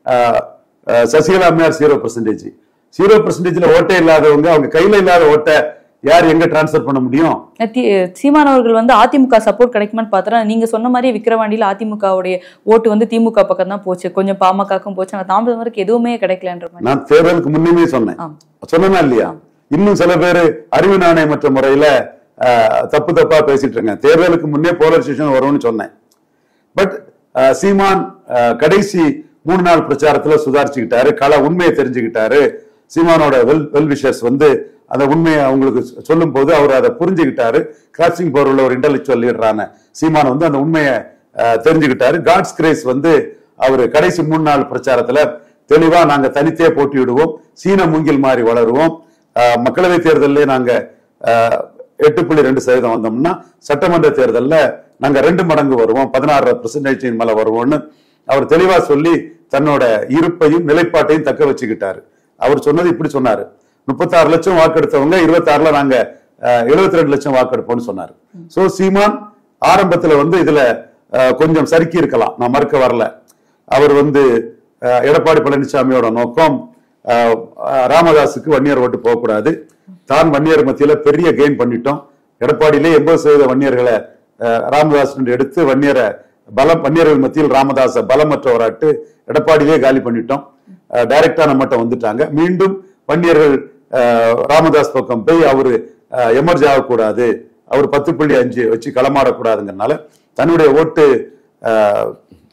Sasikala அம்மையார் ஜீரோ பெர்சன்டேஜ் ஜீரோ பெர்சன்டேஜ்ல ஓட்டே இல்லாதவங்க அவங்க கையில இல்லாத ஓட்டை யார் எங்க டிரான்ஸ்பர் பண்ண முடியும் தி- சீமான் அவர்கள் வந்து அதிமுக சப்போர்ட் கிடைக்குமான்னு பார்த்தா நீங்க சொன்ன மாதிரி விக்கிரவாண்டியில அதிமுகவுடைய ஓட்டு வந்து திமுக பக்கம் தான் போச்சு கொஞ்சம் பாமகக்கும் போச்சு ஆனா தாமதம் எதுவுமே கிடைக்கலன்ற மாதிரி நான் தேர்தலுக்கு முன்னுமே சொன்னேன் ஆம். சொன்னா இல்லையா இன்னும் சில பேர் அறிவு நாணயமற்ற முறையில அஹ், தப்பு தப்பா பேசிட்டு இருக்காங்க தேர்தலுக்கு முன்னே போலரைசேஷன் வரும்னு சொன்னேன் பட் சீமான் அஹ், கடைசி மூணு நாள் பிரச்சாரத்துல சுதாரிச்சுக்கிட்டாரு கள உண்மையை தெரிஞ்சுக்கிட்டாரு சீமானோட வெல் வெல் விஷஸ் வந்து அந்த உண்மையை அவங்களுக்கு சொ- சொல்லும் போது அவர் அதை புரிஞ்சுக்கிட்டாரு கிராசிங் பவர் உள்ள ஒரு இன்டலெக்சுவல் லீடரான சீமான் வந்து அந்த உண்மையை அஹ், தெரிஞ்சுக்கிட்டாரு காட்ஸ் கிரேஸ் வந்து அவர் கடைசி மூணு நாள் பிரச்சாரத்துல தெளிவா நாங்க தனித்தே போட்டியிடுவோம் சீன மூங்கில் மாதிரி வளருவோம் அஹ், மக்களவை தேர்தலிலே நாங்க அஹ், எட்டு புள்ளி ரெண்டு சதவீதம் வந்தோம்னா சட்டமன்ற தேர்தல்ல நாங்க ரெண்டு மடங்கு வருவோம் பதினாறு பெர்சன்டேஜ் மேல வருவோம்னு அவர் தெளிவா சொல்லி தன்னோட இருப்பையும் நிலைப்பாட்டையும் தக்க வச்சுக்கிட்டாரு அவர் சொன்னது இப்படி சொன்னாரு முப்பத்தாறு லட்சம் வாக்கெடுத்தவங்க இருபத்தாறுல நாங்க எழுபத்தி ரெண்டு லட்சம் வாக்கெடுப்போம்னு சொன்னாரு சோ சீமான் ஆரம்பத்துல வந்து இதுல அஹ், கொஞ்சம் சறுக்கி இருக்கலாம் நான் மறுக்க வரல அவர் வந்து அஹ், எடப்பாடி பழனிசாமியோட நோக்கம் அஹ், அஹ், ராமதாஸுக்கு வன்னியர் ஓட்டு போகக்கூடாது தான் வன்னியர் மத்தியில பெரிய கெயின் பண்ணிட்டோம் எடப்பாடியிலே எண்பது சதவீத வன்னியர்களை அஹ், ராமதாஸ் என்று எடுத்து வன்னியரை பலம் வன்னியர்கள் மத்தியில் ராமதாஸ பலமற்றவராட்டு எடப்பாடியிலே காலி பண்ணிட்டோம் டைரக்டா நம்மகிட்ட வந்துட்டாங்க மீண்டும் வன்னியர்கள் அஹ், ராமதாஸ் பக்கம் போய் அவரு எமர்ஜ் ஆகக்கூடாது அவர் பத்து புள்ளி அஞ்சு வச்சு களமாடக்கூடாதுங்கிறனால தன்னுடைய ஓட்டு அஹ்,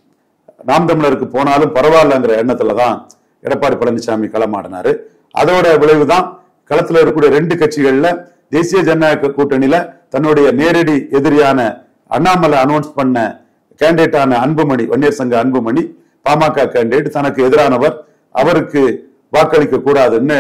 நாம் தமிழருக்கு போனாலும் பரவாயில்லங்கிற எண்ணத்துல தான் எடப்பாடி பழனிசாமி களமாடினாரு அதோட விளைவுதான் களத்துல இருக்கக்கூடிய ரெண்டு கட்சிகள்ல தேசிய ஜனநாயக கூட்டணியில தன்னுடைய நேரடி எதிரியான அண்ணாமலை அனௌன்ஸ் பண்ண கேண்டிடேட்டான அன்புமணி வன்னியர் சங்க அன்புமணி பாமக கேண்டிடேட் தனக்கு எதிரானவர் அவருக்கு வாக்களிக்க கூடாதுன்னு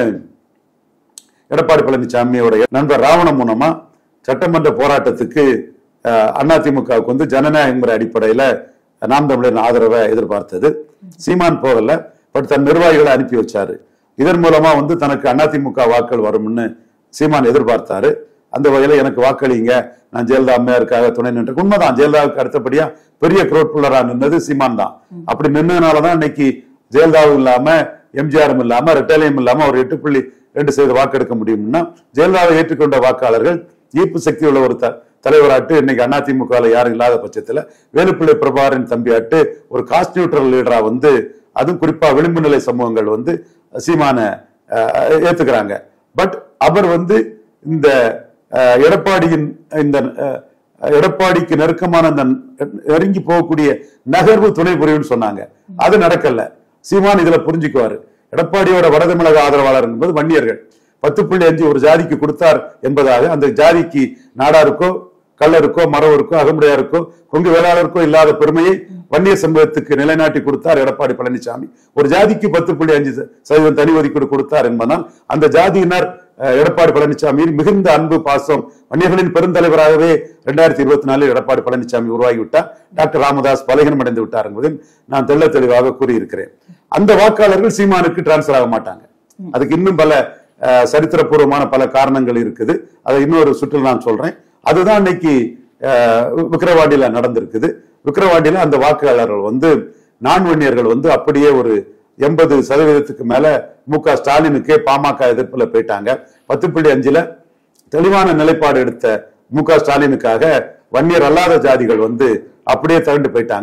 எடப்பாடி பழனிசாமியோட நண்பர் ராவணன் மூலமா சட்டமன்ற போராட்டத்துக்கு அஹ், அதிமுகவுக்கு வந்து ஜனநாயகங்கிற அடிப்படையில நாம் தமிழரின் ஆதரவை எதிர்பார்த்தது சீமான் போகல பட் தன் நிர்வாகிகளை அனுப்பி வச்சாரு இதன் மூலமா வந்து தனக்கு அதிமுக வாக்கள் வரும்னு சீமான் எதிர்பார்த்தாரு அந்த வகையில எனக்கு வாக்களிங்க நான் ஜெயலலிதா அம்மையாருக்காக துணை நின்று உண்மைதான் ஜெயலலிதாவுக்கு அடுத்தபடியா பெரிய குரோட்புள்ளரா நின்னது சீமான் தான் அப்படி நின்னதுனாலதான் இன்னைக்கு ஜெயலலிதாவும் இல்லாம எம்ஜிஆரும் இல்லாம ரெட்டலையும் இல்லாம ஒரு எட்டு புள்ளி ரெண்டு சதவீத வாக்கெடுக்க முடியும்னா ஜெயலலிதாவை ஏற்றுக்கொண்ட வாக்காளர்கள் ஈர்ப்பு சக்தி உள்ள ஒரு த- தலைவராட்டு இன்னைக்கு அதிமுகவில் யாரும் இல்லாத பட்சத்துல வேலுப்பிள்ளை பிரபாகரன் தம்பியாட்டு ஒரு காஸ்ட் நியூட்ரல் லீடரா வந்து அதுவும் குறிப்பா விளிம்பு நிலை சமூகங்கள் வந்து சீமான அஹ், ஏத்துக்கிறாங்க பட் அவர் வந்து இந்த அஹ், எடப்பாடியின் இந்த அஹ், எடப்பாடிக்கு நெருக்கமான அந்த நெருங்கி போகக்கூடிய நகர்வு துணை புரியும்னு சொன்னாங்க அது நடக்கல சீமான் இதுல புரிஞ்சுக்குவாரு எடப்பாடியோட வடதமிழக ஆதரவாளர் என்பது வன்னியர்கள் பத்து புள்ளி அஞ்சு ஒரு ஜாதிக்கு கொடுத்தார் என்பதாக அந்த ஜாதிக்கு நாடாருக்கோ கள்ளருக்கோ மறவருக்கோ அகமுடையாருக்கோ கொங்கு வேளாளருக்கோ இல்லாத பெருமையை வன்னிய சமூகத்துக்கு நிலைநாட்டி கொடுத்தார் எடப்பாடி பழனிசாமி ஒரு ஜாதிக்கு பத்து புள்ளி அஞ்சு ச- சதவீதம் தனி ஒதுக்கீடு கொடுத்தார் என்பதால் அந்த ஜாதியினர் அஹ், எடப்பாடி பழனிசாமியின் மிகுந்த அன்பு பாசம் வன்னியர்களின் பெருந்தலைவராகவே இரண்டாயிரத்தி இருபத்தி நாலில் எடப்பாடி பழனிசாமி உருவாகி விட்டார் டாக்டர் ராமதாஸ் பலகீனம் அடைந்து விட்டார் என்பதை நான் தெள்ள தெளிவாக கூறியிருக்கிறேன் அந்த வாக்காளர்கள் சீமானுக்கு டிரான்ஸ்பர் ஆக மாட்டாங்க அதுக்கு இன்னும் பல அஹ், சரித்திரபூர்வமான பல காரணங்கள் இருக்குது அதை இன்னொரு சுற்றில் நான் சொல்றேன் அதுதான் இன்னைக்கு அஹ், விக்கிரவாண்டியில நடந்திருக்குது விக்கிரவாண்டியில அந்த வாக்காளர்கள் வந்து நான் வன்னியர்கள் வந்து அப்படியே ஒரு எண்பது சதவீதத்துக்கு மேல மு க ஸ்டாலினுக்கே பாமக எதிர்ப்புல போயிட்டாங்க பத்து புள்ளி அஞ்சுல தெளிவான நிலைப்பாடு எடுத்த மு க ஸ்டாலினுக்காக வன்னியர் அல்லாத ஜாதிகள் வந்து அப்படியே திரண்டு போயிட்டாங்க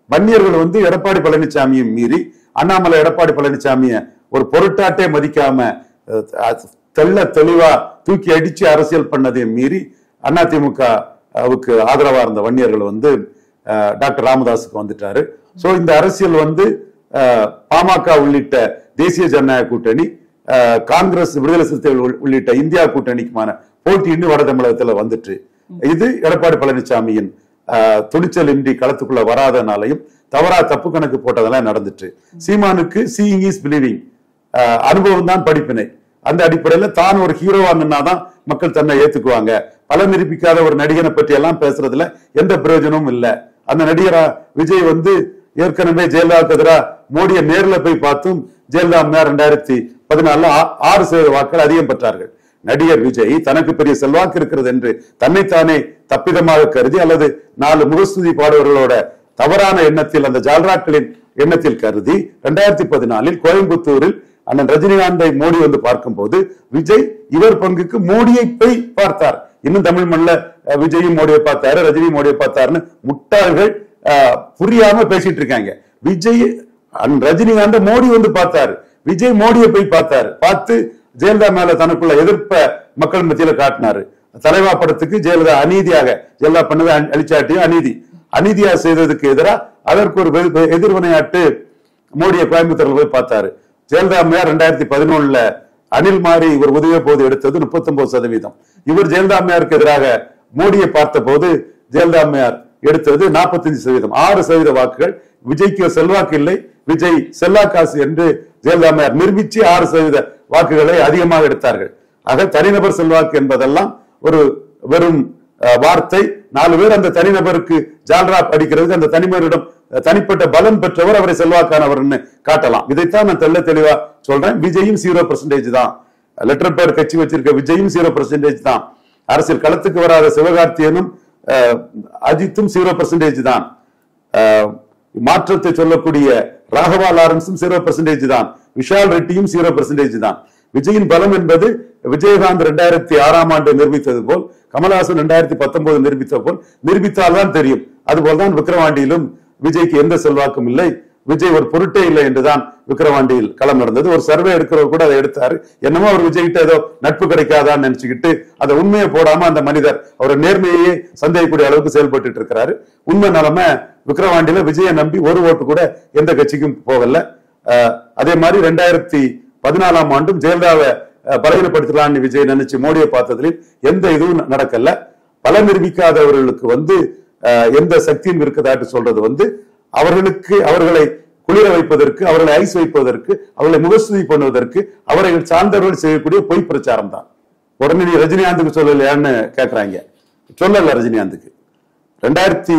வன்னியர்கள் வந்து எடப்பாடி பழனிசாமியை மீறி அண்ணாமலை எடப்பாடி பழனிசாமியை ஒரு பொருட்டாட்டே மதிக்காம அஹ், அஹ், தெள்ள தெளிவா தூக்கி அடிச்சு அரசியல் பண்ணதை மீறி அதிமுக வுக்கு ஆதரவா இருந்த வன்னியர்கள் வந்து அஹ், டாக்டர் ராமதாஸுக்கு வந்துட்டாரு சோ இந்த அரசியல் வந்து அஹ், பாமக உள்ளிட்ட தேசிய ஜனநாயக கூட்டணி அஹ், காங்கிரஸ் விடுதலை சிறுத்தைகள் உள்- உள்ளிட்ட இந்தியா கூட்டணிக்குமான போட்டி இன்னும் வட தமிழகத்துல வந்துட்டு இது எடப்பாடி பழனிசாமியின் அஹ், துணிச்சல் இன்றி களத்துக்குள்ள வராதனாலையும் தவறா தப்பு கணக்கு போட்டதெல்லாம் நடந்துட்டு சீமானுக்கு சீயிங் இஸ் பிலீவிங் அனுபவம் தான் படிப்பினை அந்த அடிப்படையில தான் ஒரு ஹீரோவா நின்னாதான் மக்கள் தன்னை ஏத்துக்குவாங்க பல நிரூபிக்காத ஒரு நடிகனை பற்றி எல்லாம் பேசுறதுல எந்த பிரயோஜனமும் இல்ல அந்த நடிகரா விஜய் வந்து ஏற்கனவே ஜெயலலிதாவுக்கு எதிராக மோடியை நேர்ல போய் பார்த்தும் ஜெயலலிதா அம்மையார் ரெண்டாயிரத்தி பதினாலுல ஆ- ஆறு சதவீத வாக்கள் அதிகம் பெற்றார்கள் நடிகர் விஜய் தனக்கு பெரிய செல்வாக்கு இருக்கிறது என்று தன்னைத்தானே தப்பிதமாக கருதி அல்லது நாலு முகஸ்துதி பாடுவர்களோட தவறான எண்ணத்தில் அந்த ஜால்ராக்களின் எண்ணத்தில் கருதி ரெண்டாயிரத்தி பதினாலில் கோயம்புத்தூரில் அண்ணன் ரஜினிகாந்தை மோடி வந்து பார்க்கும்போது விஜய் இவர் பங்குக்கு மோடியை போய் பார்த்தார் இன்னும் தமிழ் மண்ணில் அஹ், விஜயும் மோடியை பார்த்தாரு ரஜினி மோடியை பார்த்தாருன்னு முட்டாள்கள் அஹ், புரியாம பேசிட்டு இருக்காங்க விஜய் அண்ணன் ரஜினிகாந்த மோடி வந்து பார்த்தாரு விஜய் மோடியை போய் பார்த்தாரு பார்த்து ஜெயலலிதா மேல தனக்குள்ள எதிர்ப்ப மக்கள் மத்தியில காட்டினாரு தலைவா படத்துக்கு ஜெயலலிதா அநீதியாக ஜெயலலிதா பண்ணது அ- அழிச்சாட்டியும் அநீதி அநீதியா செய்ததுக்கு எதிராக அதற்கு ஒரு வெ- எதிர்வினையாட்டு மோடியை கோயம்புத்தூர்ல போய் பார்த்தாரு ஜெயலலிதா அம்மையார் ரெண்டாயிரத்தி பதினொன்னுல அனில் மாறி இவர் உதவிய போது எடுத்தது 39% சதவீதம் இவர் ஜெயலலிதா அம்மையாருக்கு எதிராக மோடியை பார்த்த போது ஜெயலலிதா அம்மையார் எடுத்தது 45% சதவீதம் ஆறு சதவீத வாக்குகள் விஜய்க்கு செல்வாக்கு இல்லை விஜய் செல்லாக்காசு என்று ஜெயலலிதா அம்மையார் நிரூபிச்சு ஆறு சதவீத வாக்குகளை அதிகமாக எடுத்தார்கள் ஆக தனிநபர் செல்வாக்கு என்பதெல்லாம் ஒரு வெறும் அஹ், வார்த்தை நாலு பேர் அந்த தனிநபருக்கு ஜால்ராப் அடிக்கிறதுக்கு அந்த தனிமரிடம் அஹ், தனிப்பட்ட பலம் பெற்றவர் அவரை செல்வாக்கானவர்னு காட்டலாம் இதைத்தான் நான் தெள்ள தெளிவா சொல்றேன் விஜயும் ஜீரோ பர்சன்டேஜ் தான் லெட்டர் பேர் கட்சி வச்சிருக்க விஜயும் ஜீரோ பர்சன்டேஜ் தான் அரசியல் களத்துக்கு வராத சிவகார்த்தியனும் அஹ், அஜித்தும் ஜீரோ பர்சன்டேஜ் தான் அஹ், மாற்றத்தை சொல்லக்கூடிய ராகவா லாரன்ஸும் ஜீரோ பர்சன்டேஜ் தான் விஷால் ரெட்டியும் ஜீரோ பர்சன்டேஜ் தான் விஜயின் பலம் என்பது விஜயகாந்த் ரெண்டாயிரத்தி ஆறாம் ஆண்டு நிரூபித்தது போல் கமலஹாசன் ரெண்டாயிரத்தி பத்தொன்பது நிரூபித்த போல் நிரூபித்தால்தான் தெரியும் அதுபோல்தான் விக்கிரவாண்டியிலும் விஜய்க்கு எந்த செல்வாக்கும் இல்லை விஜய் ஒரு பொருட்டே இல்லை என்றுதான் விக்கிரவாண்டியில் களம் நடந்தது ஒரு சர்வே எடுக்கிறவர் கூட அதை எடுத்தாரு என்னமோ அவர் விஜய் கிட்ட ஏதோ நட்பு கிடைக்காதான்னு நினைச்சுக்கிட்டு அதை உண்மையை போடாம அந்த மனிதர் அவர் நேர்மையே சந்தேகக்கூடிய அளவுக்கு செயல்பட்டு இருக்கிறாரு உண்மை நிலைமை விக்கிரவாண்டியில விஜயை நம்பி ஒரு ஓட்டு கூட எந்த கட்சிக்கும் போகல அஹ், அதே மாதிரி ரெண்டாயிரத்தி பதினாலாம் ஆண்டும் ஜெயலலிதாவை அஹ், பலவீனப்படுத்தலாம்னு விஜய் நினைச்சு மோடியை பார்த்ததுல எந்த இதுவும் ந- நடக்கல பல நிரூபிக்காதவர்களுக்கு வந்து அஹ், எந்த சக்தியும் இருக்குதாட்டு சொல்றது வந்து அவர்களுக்கு அவர்களை குளிர வைப்பதற்கு அவர்களை ஐஸ் வைப்பதற்கு அவர்களை முகஸ்துதி பண்ணுவதற்கு அவர்கள் சார்ந்தவர்கள் செய்யக்கூடிய பொய் பிரச்சாரம் தான் உடனே நீ ரஜினிகாந்துக்கு சொல்லலையான்னு கேக்குறாங்க சொல்லல ரஜினிகாந்துக்கு ரெண்டாயிரத்தி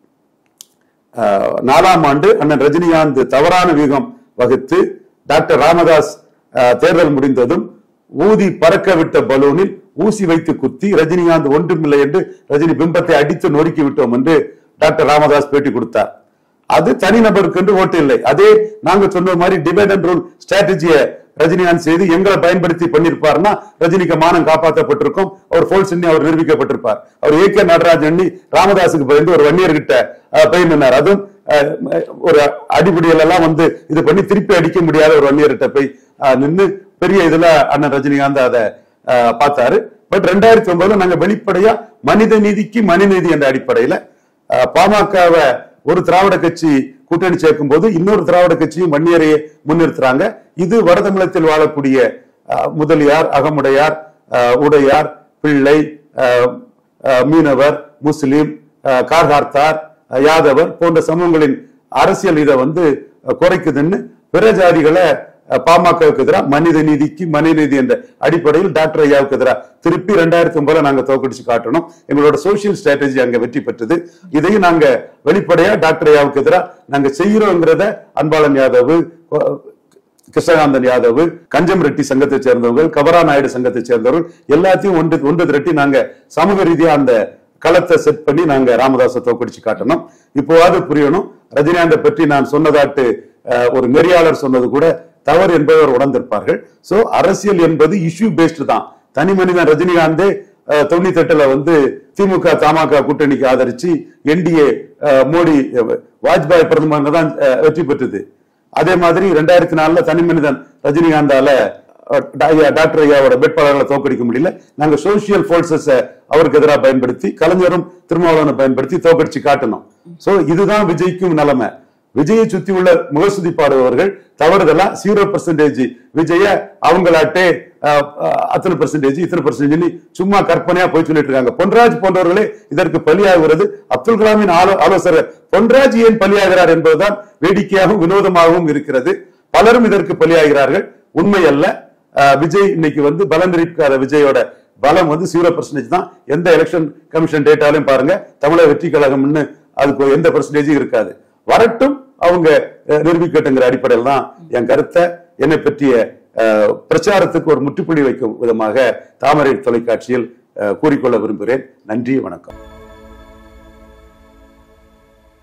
ஆஹ், நாலாம் ஆண்டு அண்ணன் ரஜினிகாந்த் தவறான வியூகம் வகுத்து டாக்டர் ராமதாஸ் ஆஹ், தேர்தல் முடிந்ததும் ஊதி பறக்க விட்ட பலூனில் ஊசி வைத்து குத்தி ரஜினிகாந்த் ஒன்றுமில்லை என்று ரஜினி பிம்பத்தை அடித்து நொறுக்கி விட்டோம் என்று டாக்டர் ராமதாஸ் பேட்டி கொடுத்தார் அது தனிநபருக்கு என்று ஓட்டு இல்லை அதே நாங்க சொன்ன மாதிரி டிபேட் அண்ட் ரூல் ஸ்ட்ராட்டஜியை ரஜினிகாந்த் செய்து எங்களை பயன்படுத்தி பண்ணிருப்பாருன்னா ரஜினிக்கு மானம் காப்பாற்றப்பட்டிருக்கும் அவர் ஃபோல்ஸ் எண்ணி அவர் நிரூபிக்கப்பட்டிருப்பார் அவர் ஏ கே நடராஜன் எண்ணி ராமதாஸுக்கு பயந்து ஒரு வன்னியர்கிட்ட அஹ், போய் நின்னார் அதுவும் அஹ், ஒரு அடிப்படையில எல்லாம் வந்து இது பண்ணி திருப்பி அடிக்க முடியாத ஒரு வன்னியர்கிட்ட போய் அஹ், நின்னு பெரிய இதுல அண்ணன் ரஜினிகாந்த் அதை அஹ், பார்த்தாரு பட் ரெண்டாயிரத்தி ஒன்பதுல நாங்க வெளிப்படையா மனித நீதிக்கு மனிதநீதி என்ற அடிப்படையில அஹ், பாமகவை ஒரு திராவிட கட்சி கூட்டணி சேர்க்கும் போது இன்னொரு திராவிட கட்சியும் வன்னியரையே முன்னிறுத்துறாங்க இது வடதமிழத்தில் வாழக்கூடிய அஹ், முதலியார் அகமுடையார் அஹ், உடையார் பிள்ளை அஹ், அஹ், மீனவர் முஸ்லிம் அஹ், கார்கார்த்தார் அஹ், யாதவர் போன்ற சமூகங்களின் அரசியல் இதை வந்து அஹ், குறைக்குதுன்னு பிற ஜாதிகளை அஹ், பாமகவுக்கு எதிராக மனித நீதிக்கு மனிதநீதி என்ற அடிப்படையில் டாக்டர் ஐயாவுக்கு எதிராக திருப்பி ரெண்டாயிரத்தி ஒன்பதுல நாங்க தோக்கடிச்சு காட்டணும் எங்களோட சோசியல் ஸ்ட்ராட்டஜி அங்க வெற்றி பெற்றது இதையும் நாங்க வெளிப்படையா டாக்டர் ஐயாவுக்கு எதிராக நாங்க செய்யறோங்கிறத அன்பாளன் யாதவ் கொ- கிருஷ்ணகாந்தன் யாதவ் கஞ்சம் ரெட்டி சங்கத்தை சேர்ந்தவர்கள் கபரா நாயுடு சங்கத்தை சேர்ந்தவர்கள் எல்லாத்தையும் ஒன்று ஒன்று திரட்டி நாங்க சமூக ரீதியா அந்த களத்தை செட் பண்ணி நாங்க ராமதாஸை தோக்கடிச்சு காட்டணும் இப்போவாது புரியணும் ரஜினிகாந்தை பற்றி நான் சொன்னதாட்டு அஹ், ஒரு நெறியாளர் சொன்னது கூட தவறு என்பதை அவர் உணர்ந்திருப்பார்கள் சோ அரசியல் என்பது இஷ்யூ பேஸ்டு தான் தனி மனிதன் ரஜினிகாந்தே அஹ், தொண்ணூத்தி எட்டுல வந்து திமுக தமாக கூட்டணிக்கு ஆதரிச்சு என்டிஏ மோடி அஹ், வாஜ்பாய் பிரதமர் தான் அஹ், வெற்றி பெற்றது அதே மாதிரி ரெண்டாயிரத்தி நாலுல தனி மனிதன் ரஜினிகாந்தால அஹ், டா- ஐயா, டாக்டர் ஐயாவோட வேட்பாளர்களை தோக்கடிக்க முடியல நாங்க சோசியல் போர்சஸ் அவருக்கு எதிராக பயன்படுத்தி கலைஞரும் திருமாவளவனை பயன்படுத்தி தோக்கடிச்சு காட்டணும் சோ இதுதான் விஜய்க்கும் நிலைமை விஜயை சுத்தி உள்ள முகசுதி பாடுபவர்கள் தவறுதலா ஜீரோ பர்சன்டேஜ் விஜய அவங்களாட்டே அஹ், அஹ், அத்தனை பர்சன்டேஜ் இத்தனை பர்சன்டேஜ் சும்மா கற்பனையா போய் சொல்லிட்டு இருக்காங்க பொன்ராஜ் போன்றவர்களே இதற்கு பலியாகுவது அப்துல் கலாமின் ஆலோ- ஆலோசகர் பொன்ராஜ் ஏன் பலியாகிறார் என்பதுதான் வேடிக்கையாகவும் வினோதமாகவும் இருக்கிறது பலரும் இதற்கு பலியாகிறார்கள் உண்மை அல்ல அஹ், விஜய் இன்னைக்கு வந்து பலம் இருக்காத விஜயோட பலம் வந்து ஜீரோ பர்சன்டேஜ் தான் எந்த எலெக்ஷன் கமிஷன் டேட்டாலையும் பாருங்க தமிழக வெற்றி கழகம்னு அதுக்கு எந்த பர்சன்டேஜும் இருக்காது வரட்டும் அவங்க அஹ், நிரூபிக்கட்டுங்கிற அடிப்படையில் தான் என் கருத்தை என்னை பற்றிய அஹ், பிரச்சாரத்துக்கு ஒரு முற்றுப்புள்ளி வைக்கும் விதமாக தாமரை தொலைக்காட்சியில் அஹ், கூறிக்கொள்ள விரும்புகிறேன் நன்றி வணக்கம்